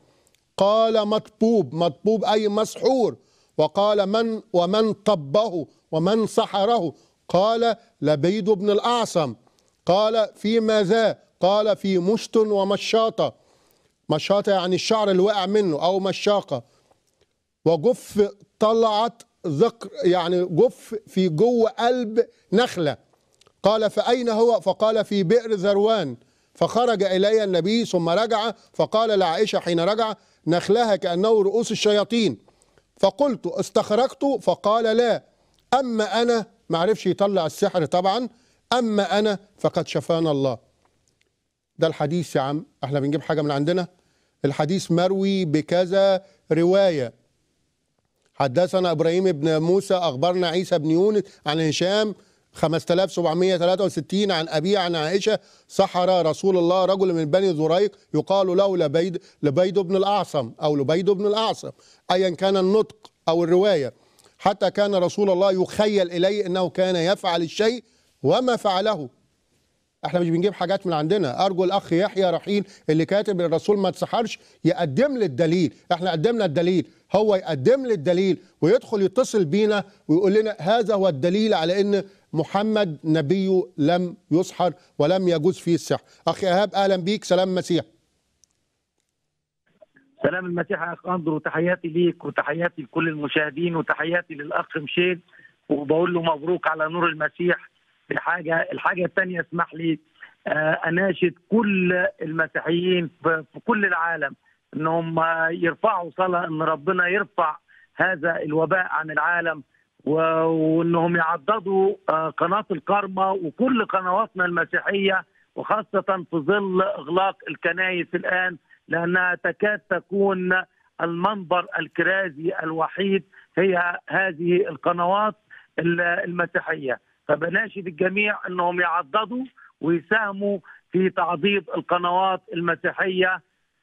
قال مطبوب مطبوب أي مسحور وقال من ومن طبه ومن سحره قال لبيد بن الأعصم قال في ماذا قال في مشط ومشاطة مشاطة يعني الشعر اللي وقع منه أو مشاقة وجف طلعت ذكر يعني جف في جوه قلب نخله قال فأين هو فقال في بئر ذروان فخرج إلي النبي ثم رجع فقال لعائشة حين رجع نخلها كأنه رؤوس الشياطين فقلت استخرجت فقال لا أما أنا ما عرفش يطلع السحر طبعا أما أنا فقد شفانا الله ده الحديث يا عم احنا بنجيب حاجة من عندنا الحديث مروي بكذا رواية حدثنا ابراهيم بن موسى اخبرنا عيسى بن يونس عن هشام 5763 عن ابي عن عائشه سحر رسول الله رجل من بني زريق يقال له لبيد لبيد بن الاعصم او لبيد بن الاعصم ايا كان النطق او الروايه حتى كان رسول الله يخيل اليه انه كان يفعل الشيء وما فعله احنا مش بنجيب حاجات من عندنا ارجو الاخ يحيى رحيل اللي كاتب الرسول ما تسحرش يقدم لي الدليل احنا قدمنا الدليل هو يقدم لي الدليل ويدخل يتصل بينا ويقول لنا هذا هو الدليل على ان محمد نبيه لم يسحر ولم يجوز فيه السحر اخي ايهاب اهلا بيك سلام مسيح سلام المسيح يا اخ اندرو وتحياتي ليك وتحياتي لكل المشاهدين وتحياتي للاخ مشيد وبقول له مبروك على نور المسيح الحاجه الحاجه الثانيه اسمح لي آه، اناشد كل المسيحيين في في كل العالم انهم آه، يرفعوا صلاه ان ربنا يرفع هذا الوباء عن العالم و- وانهم يعضدوا آه، قناه الكرمه وكل قنواتنا المسيحيه وخاصه في ظل اغلاق الكنائس الان لانها تكاد تكون المنبر الكرازي الوحيد هي هذه القنوات ال- المسيحيه فبناشد الجميع انهم يعضدوا ويساهموا في تعضيد القنوات المسيحيه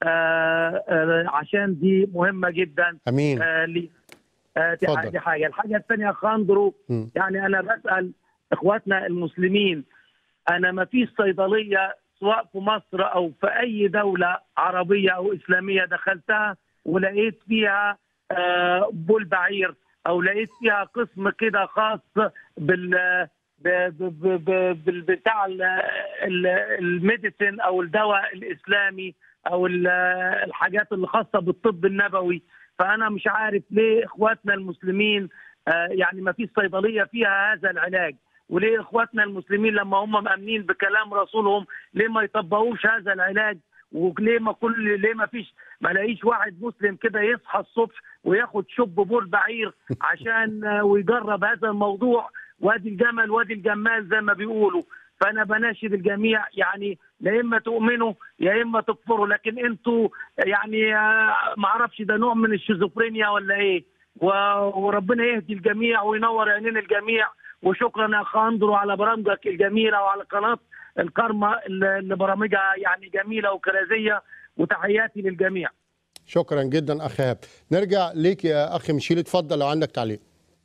آه، آه، عشان دي مهمه جدا امين آه، لي آه، دي اتفضل. حاجه دي حاجه الحاجه الثانيه يا خاندرو مم. يعني انا بسال اخواتنا المسلمين انا ما فيش صيدليه سواء في مصر او في اي دوله عربيه او اسلاميه دخلتها ولقيت فيها آه، بول بعير او لقيت فيها قسم كده خاص بال ب- ب- ب- ب- بالبتاع ال- ال- الميديسين او الدواء الاسلامي او ال- الحاجات اللي خاصه بالطب النبوي فانا مش عارف ليه اخواتنا المسلمين آه، يعني ما فيش صيدليه فيها هذا العلاج وليه اخواتنا المسلمين لما هم مامنين بكلام رسولهم ليه ما يطبقوش هذا العلاج وليه ما كل ليه ما فيش ما لاقيش واحد مسلم كده يصحى الصبح وياخد شب بول بعير عشان آه، ويجرب هذا الموضوع وادي الجمل وادي الجمال زي ما بيقولوا فانا بناشد الجميع يعني يا اما تؤمنوا يا اما تكفروا لكن انتوا يعني آه، ما اعرفش ده نوع من الشيزوفرينيا ولا ايه و- وربنا يهدي الجميع وينور عينين الجميع وشكرا يا اخ اندرو على برامجك الجميله وعلى قناه الكرمه اللي اللي برامجها يعني جميله وكرازيه وتحياتي للجميع شكرا جدا اخ ايهاب نرجع ليك يا اخ مشيل اتفضل لو عندك تعليق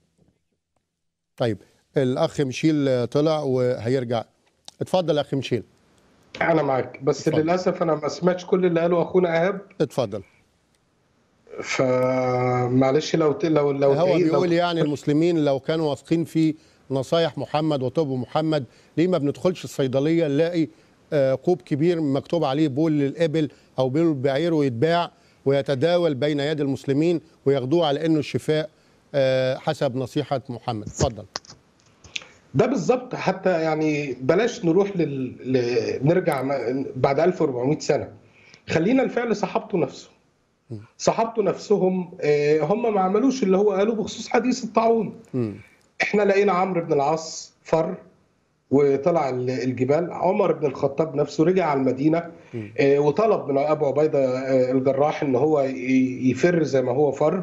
طيب الاخ مشيل طلع وهيرجع اتفضل يا اخ مشيل انا معاك بس اتفضل. للاسف انا ما سمعتش كل اللي قاله اخونا ايهاب اتفضل فمعلش لو ت- لو لو هو تعيد- لو بيقول يعني المسلمين لو كانوا واثقين في نصايح محمد وطب محمد ليه ما بندخلش الصيدليه نلاقي آه، كوب كبير مكتوب عليه بول للابل او بول بعير ويتباع ويتداول بين يد المسلمين وياخدوه على انه الشفاء آه، حسب نصيحه محمد اتفضل ده بالظبط حتى يعني بلاش نروح لل... ل... نرجع م- بعد 1400 سنه خلينا الفعل صحابته نفسه صحابته نفسهم آه، هم ما عملوش اللي هو قالوا بخصوص حديث الطاعون مم. احنا لقينا عمرو بن العاص فر وطلع ال- الجبال عمر بن الخطاب نفسه رجع على المدينه آه، وطلب من ابو عبيده آه، الجراح ان هو ي- يفر زي ما هو فر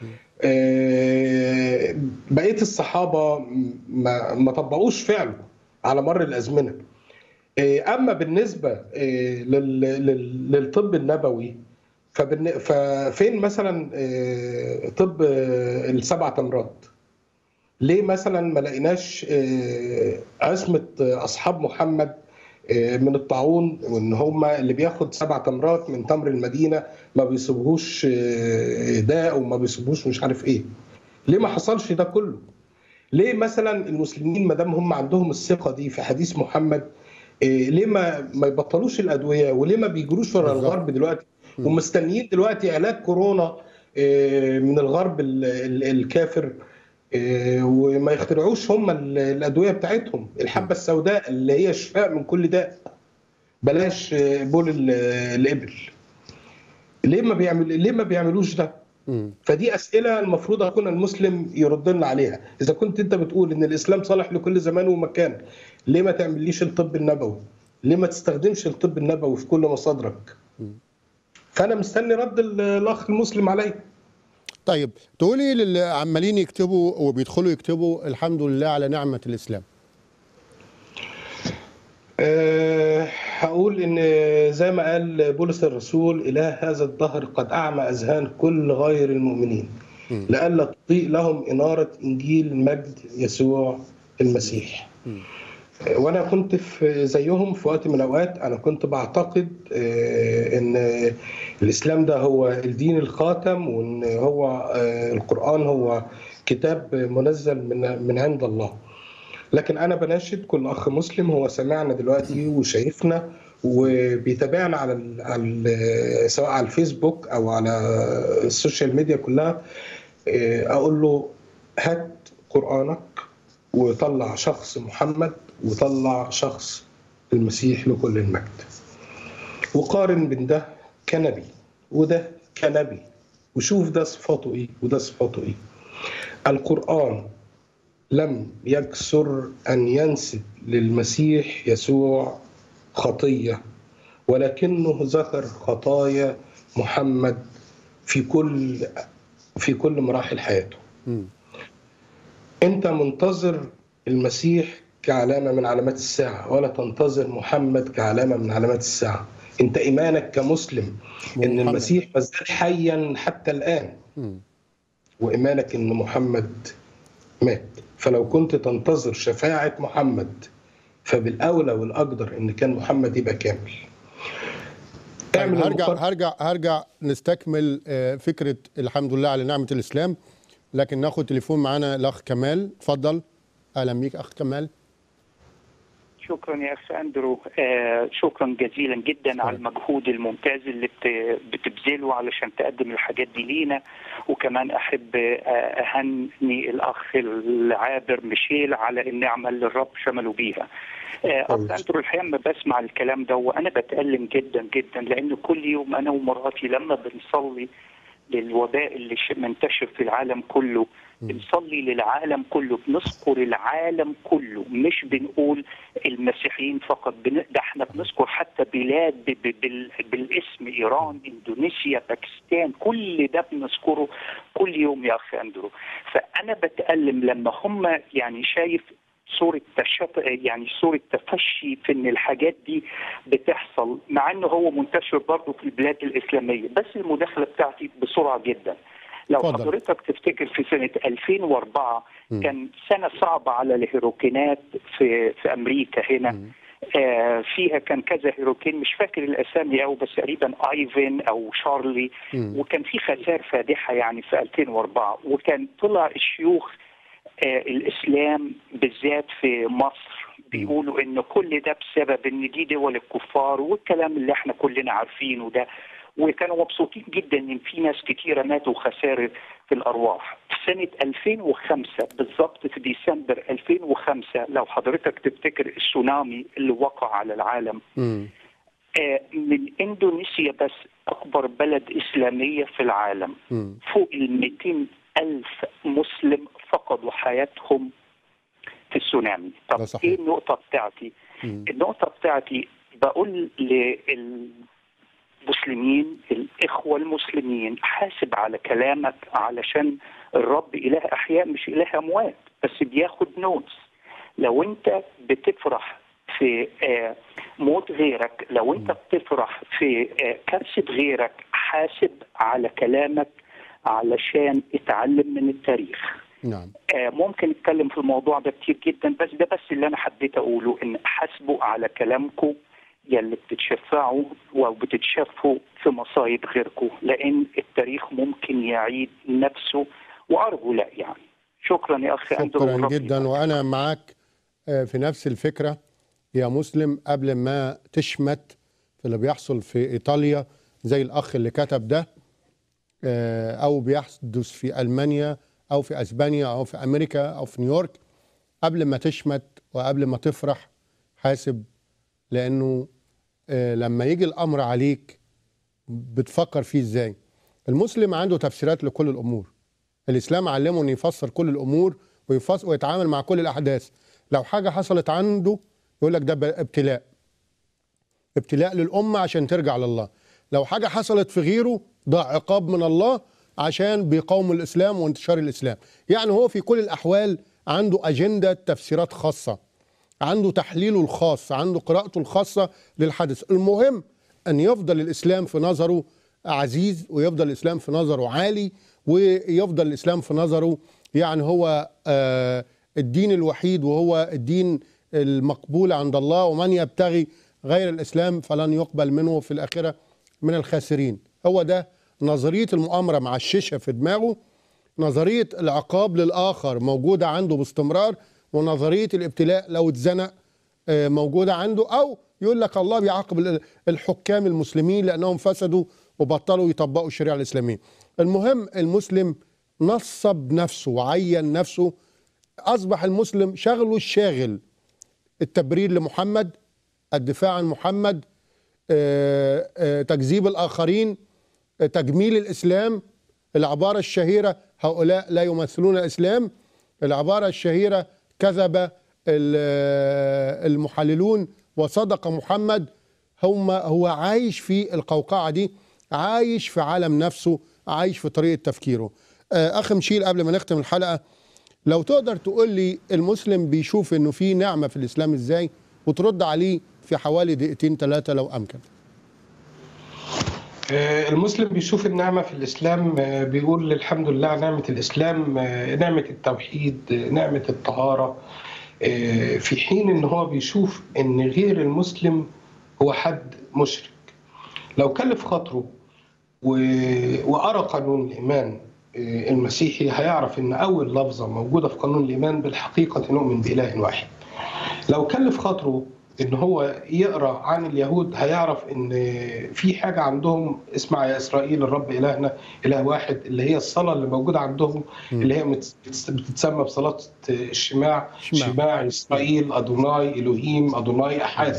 آه، بقيه الصحابه ما ما طبقوش فعله على مر الازمنه آه، اما بالنسبه آه، لل- لل- للطب النبوي فبالن- ففين مثلا آه، طب آه، السبع تمرات ليه مثلا ما لقيناش آه، عصمه آه، اصحاب محمد آه، من الطاعون وان هم اللي بياخد سبع تمرات من تمر المدينه ما بيصيبهوش آه، داء وما بيصيبهوش مش عارف ايه ليه ما حصلش ده كله ليه مثلا المسلمين ما دام هم عندهم الثقه دي في حديث محمد إيه ليه ما ما يبطلوش الادويه وليه ما بيجروش ورا بالظبط. الغرب دلوقتي ومستنيين دلوقتي علاج كورونا آه، من الغرب ال- ال- الكافر آه، وما يخترعوش هم ال- الادويه بتاعتهم الحبه السوداء اللي هي شفاء من كل داء بلاش آه، بول ال- الابل ليه ما بيعمل ليه ما بيعملوش ده مم. فدي اسئله المفروض اكون المسلم يرد لنا عليها اذا كنت انت بتقول ان الاسلام صالح لكل زمان ومكان ليه ما تعمليش الطب النبوي ليه ما تستخدمش الطب النبوي في كل مصادرك فانا مستني رد ال- الاخ المسلم عليا طيب تقولي للي عمالين يكتبوا وبيدخلوا يكتبوا الحمد لله على نعمه الاسلام أه هقول ان زي ما قال بولس الرسول اله هذا الدهر قد اعمى اذهان كل غير المؤمنين لئلا تضيء لهم اناره انجيل مجد يسوع المسيح أه، وانا كنت في زيهم في وقت من الاوقات انا كنت بعتقد أه، ان الاسلام ده هو الدين الخاتم وان هو أه، القران هو كتاب منزل من من عند الله لكن انا بناشد كل اخ مسلم هو سمعنا دلوقتي وشايفنا وبيتابعنا على ال على ال سواء على الفيسبوك او على السوشيال ميديا كلها إيه، اقول له هات قرانك وطلع شخص محمد وطلع شخص المسيح لكل المجد وقارن بين ده كنبي وده كنبي وشوف ده صفاته ايه وده صفاته ايه القرآن لم يكسر أن ينسب للمسيح يسوع خطية ولكنه ذكر خطايا محمد في كل في كل مراحل حياته مم. أنت منتظر المسيح كعلامة من علامات الساعة ولا تنتظر محمد كعلامة من علامات الساعة أنت إيمانك كمسلم إن محمد. المسيح ما زال حيا حتى الآن مم. وإيمانك إن محمد مات فلو كنت تنتظر شفاعة محمد فبالأولى والأقدر إن كان محمد يبقى كامل طيب اعمل هرجع المقارنة. هرجع هرجع نستكمل آه، فكره الحمد لله على نعمه الاسلام لكن ناخد تليفون معانا الاخ كمال اتفضل اهلا بيك اخ كمال شكرا يا اخ اندرو آه شكرا جزيلا جدا على المجهود الممتاز اللي بت- بتبذله علشان تقدم الحاجات دي لينا وكمان احب آه، اهني الاخ العابر ميشيل على النعمه اللي الرب شمله بيها آه، اخ اندرو الحقيقه لما بسمع الكلام ده وانا بتالم جدا جدا لان كل يوم انا ومراتي لما بنصلي للوباء اللي ش- منتشر في العالم كله بنصلي للعالم كله بنذكر العالم كله مش بنقول المسيحيين فقط بن... ده احنا بنذكر حتى بلاد ب... ب... بال... بالاسم ايران اندونيسيا باكستان كل ده بنذكره كل يوم يا اخ اندرو فانا بتالم لما هم يعني شايف صورة تشف... يعني صورة تفشي في ان الحاجات دي بتحصل مع انه هو منتشر برضه في البلاد الاسلامية بس المداخلة بتاعتي بسرعة جدا لو اتفضل. حضرتك تفتكر في سنة 2004 مم. كان سنة صعبة على الهيروكينات في في أمريكا هنا آه فيها كان كذا هيروكين مش فاكر الأسامي أو بس تقريبا آيفن أو شارلي مم. وكان في خسائر فادحة يعني في 2004 وكان طلع الشيوخ آه الإسلام بالذات في مصر بيقولوا إن كل ده بسبب إن دي دول الكفار والكلام اللي احنا كلنا عارفينه ده وكانوا مبسوطين جدا ان في ناس كتيره ماتوا خسائر في الارواح. في سنه 2005 بالضبط في ديسمبر 2005 لو حضرتك تفتكر السونامي اللي وقع على العالم مم. آه، من اندونيسيا بس اكبر بلد اسلاميه في العالم مم. فوق ال 200 الف مسلم فقدوا حياتهم في السونامي طب ده صحيح. ايه النقطه بتاعتي مم. النقطه بتاعتي بقول للمسلمين الاخوه المسلمين حاسب على كلامك علشان الرب اله احياء مش اله اموات بس بياخد نوتس لو انت بتفرح في آه، موت غيرك لو انت بتفرح في آه، كارثه غيرك حاسب على كلامك علشان اتعلم من التاريخ نعم آه، ممكن نتكلم في الموضوع ده كتير جدا بس ده بس اللي انا حبيت اقوله ان حاسبوا على كلامكم يلي بتتشفعوا وبتتشفوا في مصايب غيركم لان التاريخ ممكن يعيد نفسه وارجو لا يعني شكرا يا اخي أندرو شكرا وربي جدا وانا معاك آه، في نفس الفكره يا مسلم قبل ما تشمت في اللي بيحصل في ايطاليا زي الاخ اللي كتب ده آه، او بيحدث في المانيا او في اسبانيا او في امريكا او في نيويورك قبل ما تشمت وقبل ما تفرح حاسب لانه آه، لما يجي الامر عليك بتفكر فيه ازاي المسلم عنده تفسيرات لكل الامور الاسلام علمه انه يفسر كل الامور ويفسر ويتعامل مع كل الاحداث لو حاجه حصلت عنده يقول لك ده ب- ابتلاء ابتلاء للامه عشان ترجع لله لو حاجه حصلت في غيره ده عقاب من الله عشان بيقاوم الاسلام وانتشار الاسلام يعني هو في كل الاحوال عنده اجنده تفسيرات خاصه عنده تحليله الخاص عنده قراءته الخاصه للحدث المهم ان يفضل الاسلام في نظره عزيز ويفضل الاسلام في نظره عالي ويفضل الاسلام في نظره يعني هو آه، الدين الوحيد وهو الدين المقبول عند الله ومن يبتغي غير الاسلام فلن يقبل منه في الاخره من الخاسرين هو ده نظريه المؤامره مع الشيشه في دماغه نظريه العقاب للاخر موجوده عنده باستمرار ونظريه الابتلاء لو اتزنق آه، موجوده عنده او يقول لك الله بيعاقب ال- الحكام المسلمين لانهم فسدوا وبطلوا يطبقوا الشريعه الاسلاميه. المهم المسلم نصب نفسه وعين نفسه اصبح المسلم شغله الشاغل التبرير لمحمد الدفاع عن محمد آه، آه، تكذيب الاخرين آه، تجميل الاسلام العباره الشهيره هؤلاء لا يمثلون الاسلام العباره الشهيره كذب ال- آه، المحللون وصدق محمد هم هو عايش في القوقعه دي عايش في عالم نفسه عايش في طريقه تفكيره آه، اخ مشيل قبل ما نختم الحلقه لو تقدر تقول لي المسلم بيشوف انه في نعمه في الاسلام ازاي وترد عليه في حوالي دقيقتين ثلاثه لو امكن آه، المسلم بيشوف النعمة في الإسلام آه، بيقول الحمد لله على نعمة الإسلام آه، نعمة التوحيد آه، نعمة الطهارة آه، في حين إن هو بيشوف إن غير المسلم هو حد مشرك لو كلف خاطره و- وقرأ قانون الإيمان آه، المسيحي هيعرف إن أول لفظة موجودة في قانون الإيمان بالحقيقة نؤمن بإله واحد لو كلف خاطره ان هو يقرا عن اليهود هيعرف ان في حاجه عندهم اسمها يا اسرائيل الرب الهنا اله واحد اللي هي الصلاه اللي موجوده عندهم اللي هي مت- بتتسمى بصلاه الشماع شماع. شماع اسرائيل ادوناي الوهيم ادوناي احد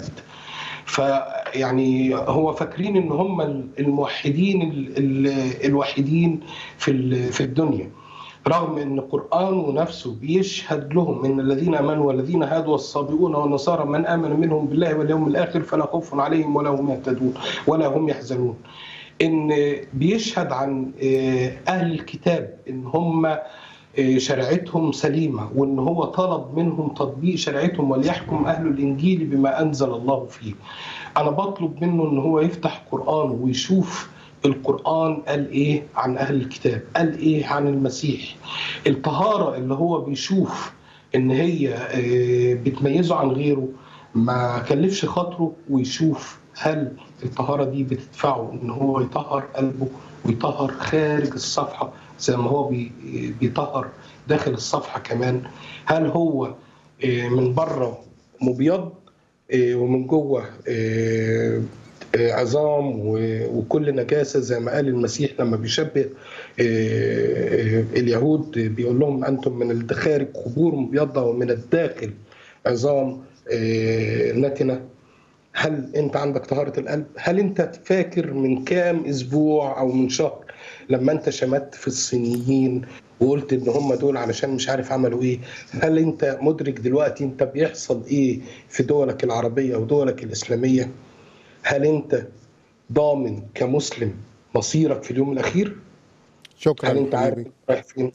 فيعني هو فاكرين ان هم الموحدين ال- ال- الوحيدين في ال- في الدنيا رغم ان القران نفسه بيشهد لهم ان الذين امنوا والذين هادوا والصابئون والنصارى من امن منهم بالله واليوم الاخر فلا خوف عليهم ولا هم يهتدون ولا هم يحزنون ان بيشهد عن آه، اهل الكتاب ان هم آه، شريعتهم سليمه وان هو طلب منهم تطبيق شريعتهم وليحكم اهل الانجيل بما انزل الله فيه. انا بطلب منه ان هو يفتح قرانه ويشوف القرآن قال إيه عن أهل الكتاب قال إيه عن المسيح الطهارة اللي هو بيشوف إن هي آه، بتميزه عن غيره ما كلفش خاطره ويشوف هل الطهارة دي بتدفعه إن هو يطهر قلبه ويطهر خارج الصفحة زي ما هو بي- بيطهر داخل الصفحة كمان هل هو آه، من بره مبيض آه، ومن جوه آه، آه، عظام و- وكل نجاسة زي ما قال المسيح لما بيشبه آه، آه، اليهود بيقول لهم أنتم من الخارج قبور مبيضة ومن الداخل عظام آه، نتنة هل أنت عندك طهارة القلب؟ هل أنت فاكر من كام أسبوع أو من شهر لما أنت شمت في الصينيين وقلت ان هم دول علشان مش عارف عملوا ايه هل انت مدرك دلوقتي انت بيحصل ايه في دولك العربيه ودولك الاسلاميه هل انت ضامن كمسلم مصيرك في اليوم الاخير شكرا هل انت عارف حبيبي رايح فين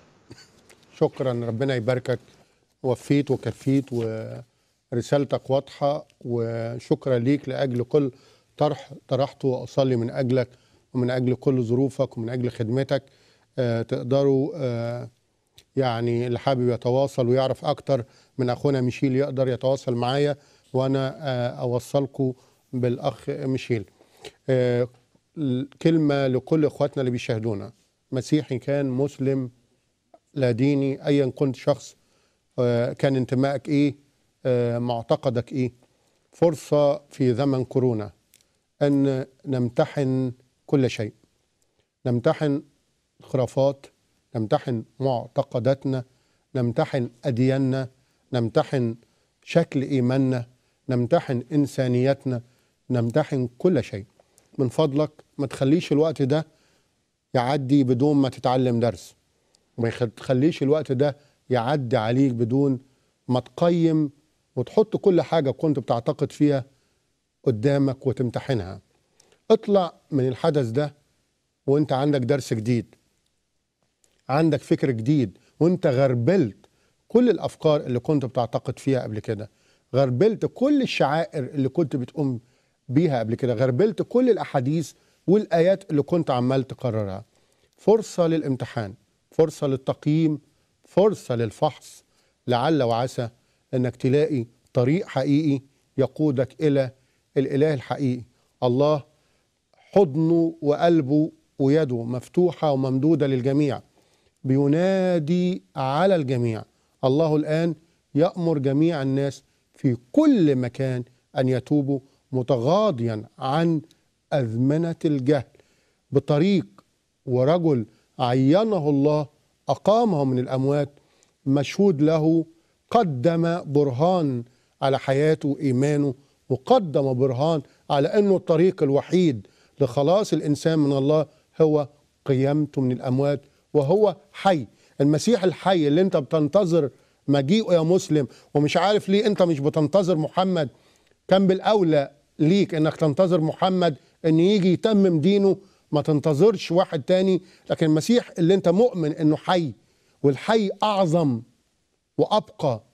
شكرا ربنا يباركك وفيت وكفيت ورسالتك واضحة وشكرا ليك لأجل كل طرح طرحته وأصلي من أجلك ومن أجل كل ظروفك ومن أجل خدمتك آه، تقدروا آه، يعني اللي حابب يتواصل ويعرف أكتر من أخونا ميشيل يقدر يتواصل معايا وأنا آه، أوصلكم بالأخ ميشيل آه، كلمة لكل إخواتنا اللي بيشاهدونا مسيحي كان مسلم لا ديني ايا كنت شخص آه، كان انتمائك ايه آه، معتقدك ايه فرصه في زمن كورونا ان نمتحن كل شيء نمتحن خرافات نمتحن معتقداتنا نمتحن أدياننا نمتحن شكل إيماننا نمتحن إنسانيتنا نمتحن كل شيء من فضلك ما تخليش الوقت ده يعدي بدون ما تتعلم درس وما يخ- تخليش الوقت ده يعدي عليك بدون ما تقيم وتحط كل حاجة كنت بتعتقد فيها قدامك وتمتحنها اطلع من الحدث ده وانت عندك درس جديد عندك فكر جديد وانت غربلت كل الافكار اللي كنت بتعتقد فيها قبل كده غربلت كل الشعائر اللي كنت بتقوم بيها قبل كده غربلت كل الاحاديث والايات اللي كنت عمال تكررها فرصه للامتحان فرصه للتقييم فرصه للفحص لعل وعسى انك تلاقي طريق حقيقي يقودك الى الاله الحقيقي الله حضنه وقلبه ويده مفتوحه وممدوده للجميع بينادي على الجميع الله الآن يأمر جميع الناس في كل مكان أن يتوبوا متغاضيا عن أزمنة الجهل بطريق ورجل عينه الله أقامه من الأموات مشهود له قدم برهان على حياته وإيمانه وقدم برهان على أنه الطريق الوحيد لخلاص الإنسان من الله هو قيامته من الأموات وهو حي المسيح الحي اللي انت بتنتظر مجيئه يا مسلم ومش عارف ليه انت مش بتنتظر محمد كان بالاولى ليك انك تنتظر محمد ان يجي يتمم دينه ما تنتظرش واحد تاني لكن المسيح اللي انت مؤمن انه حي والحي اعظم وابقى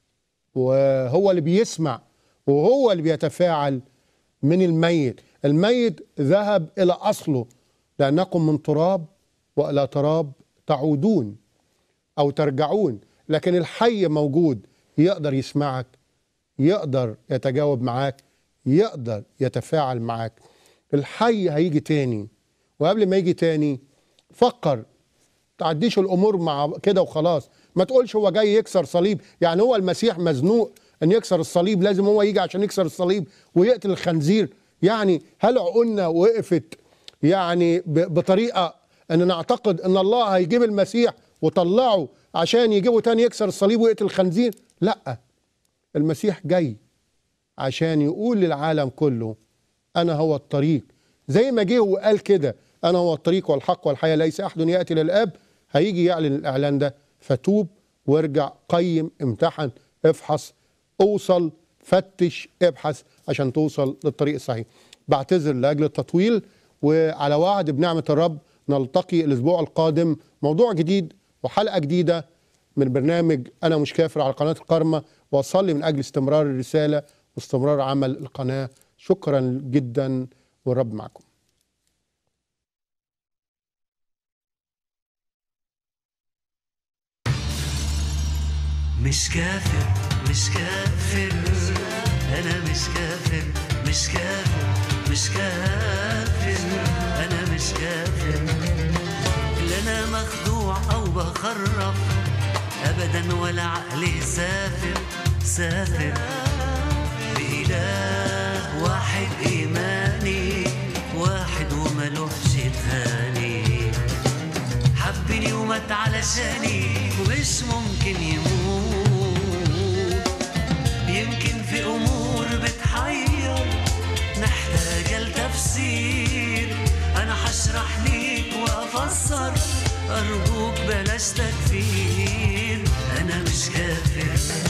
وهو اللي بيسمع وهو اللي بيتفاعل من الميت الميت ذهب الى اصله لانكم من تراب والى تراب تعودون او ترجعون لكن الحي موجود يقدر يسمعك يقدر يتجاوب معاك يقدر يتفاعل معاك الحي هيجي تاني وقبل ما يجي تاني فكر تعديش الامور مع كده وخلاص ما تقولش هو جاي يكسر صليب يعني هو المسيح مزنوق ان يكسر الصليب لازم هو يجي عشان يكسر الصليب ويقتل الخنزير يعني هل عقولنا وقفت يعني ب- بطريقه ان نعتقد ان الله هيجيب المسيح وطلعه عشان يجيبه تاني يكسر الصليب ويقتل الخنزير لا المسيح جاي عشان يقول للعالم كله انا هو الطريق زي ما جه وقال كده انا هو الطريق والحق والحياه ليس احد ياتي للاب هيجي يعلن الاعلان ده فتوب وارجع قيم امتحن افحص اوصل فتش ابحث عشان توصل للطريق الصحيح بعتذر لاجل التطويل وعلى وعد بنعمه الرب نلتقي الاسبوع القادم موضوع جديد وحلقه جديده من برنامج انا مش كافر على قناه القرمه واصلي من اجل استمرار الرساله واستمرار عمل القناه شكرا جدا والرب معكم مش كافر مش كافر انا مش كافر مش كافر مش كافر انا مش كافر لا انا مخدوع او بخرف ابدا ولا عقلي سافر سافر بإله واحد إيماني واحد وملوحش تاني حبني ومات علشاني ومش ممكن يموت يمكن في أمور بتحير محتاجة لتفسير أنا حشرح ليك وأفسر أرجوك بلاش تكفير أنا مش كافر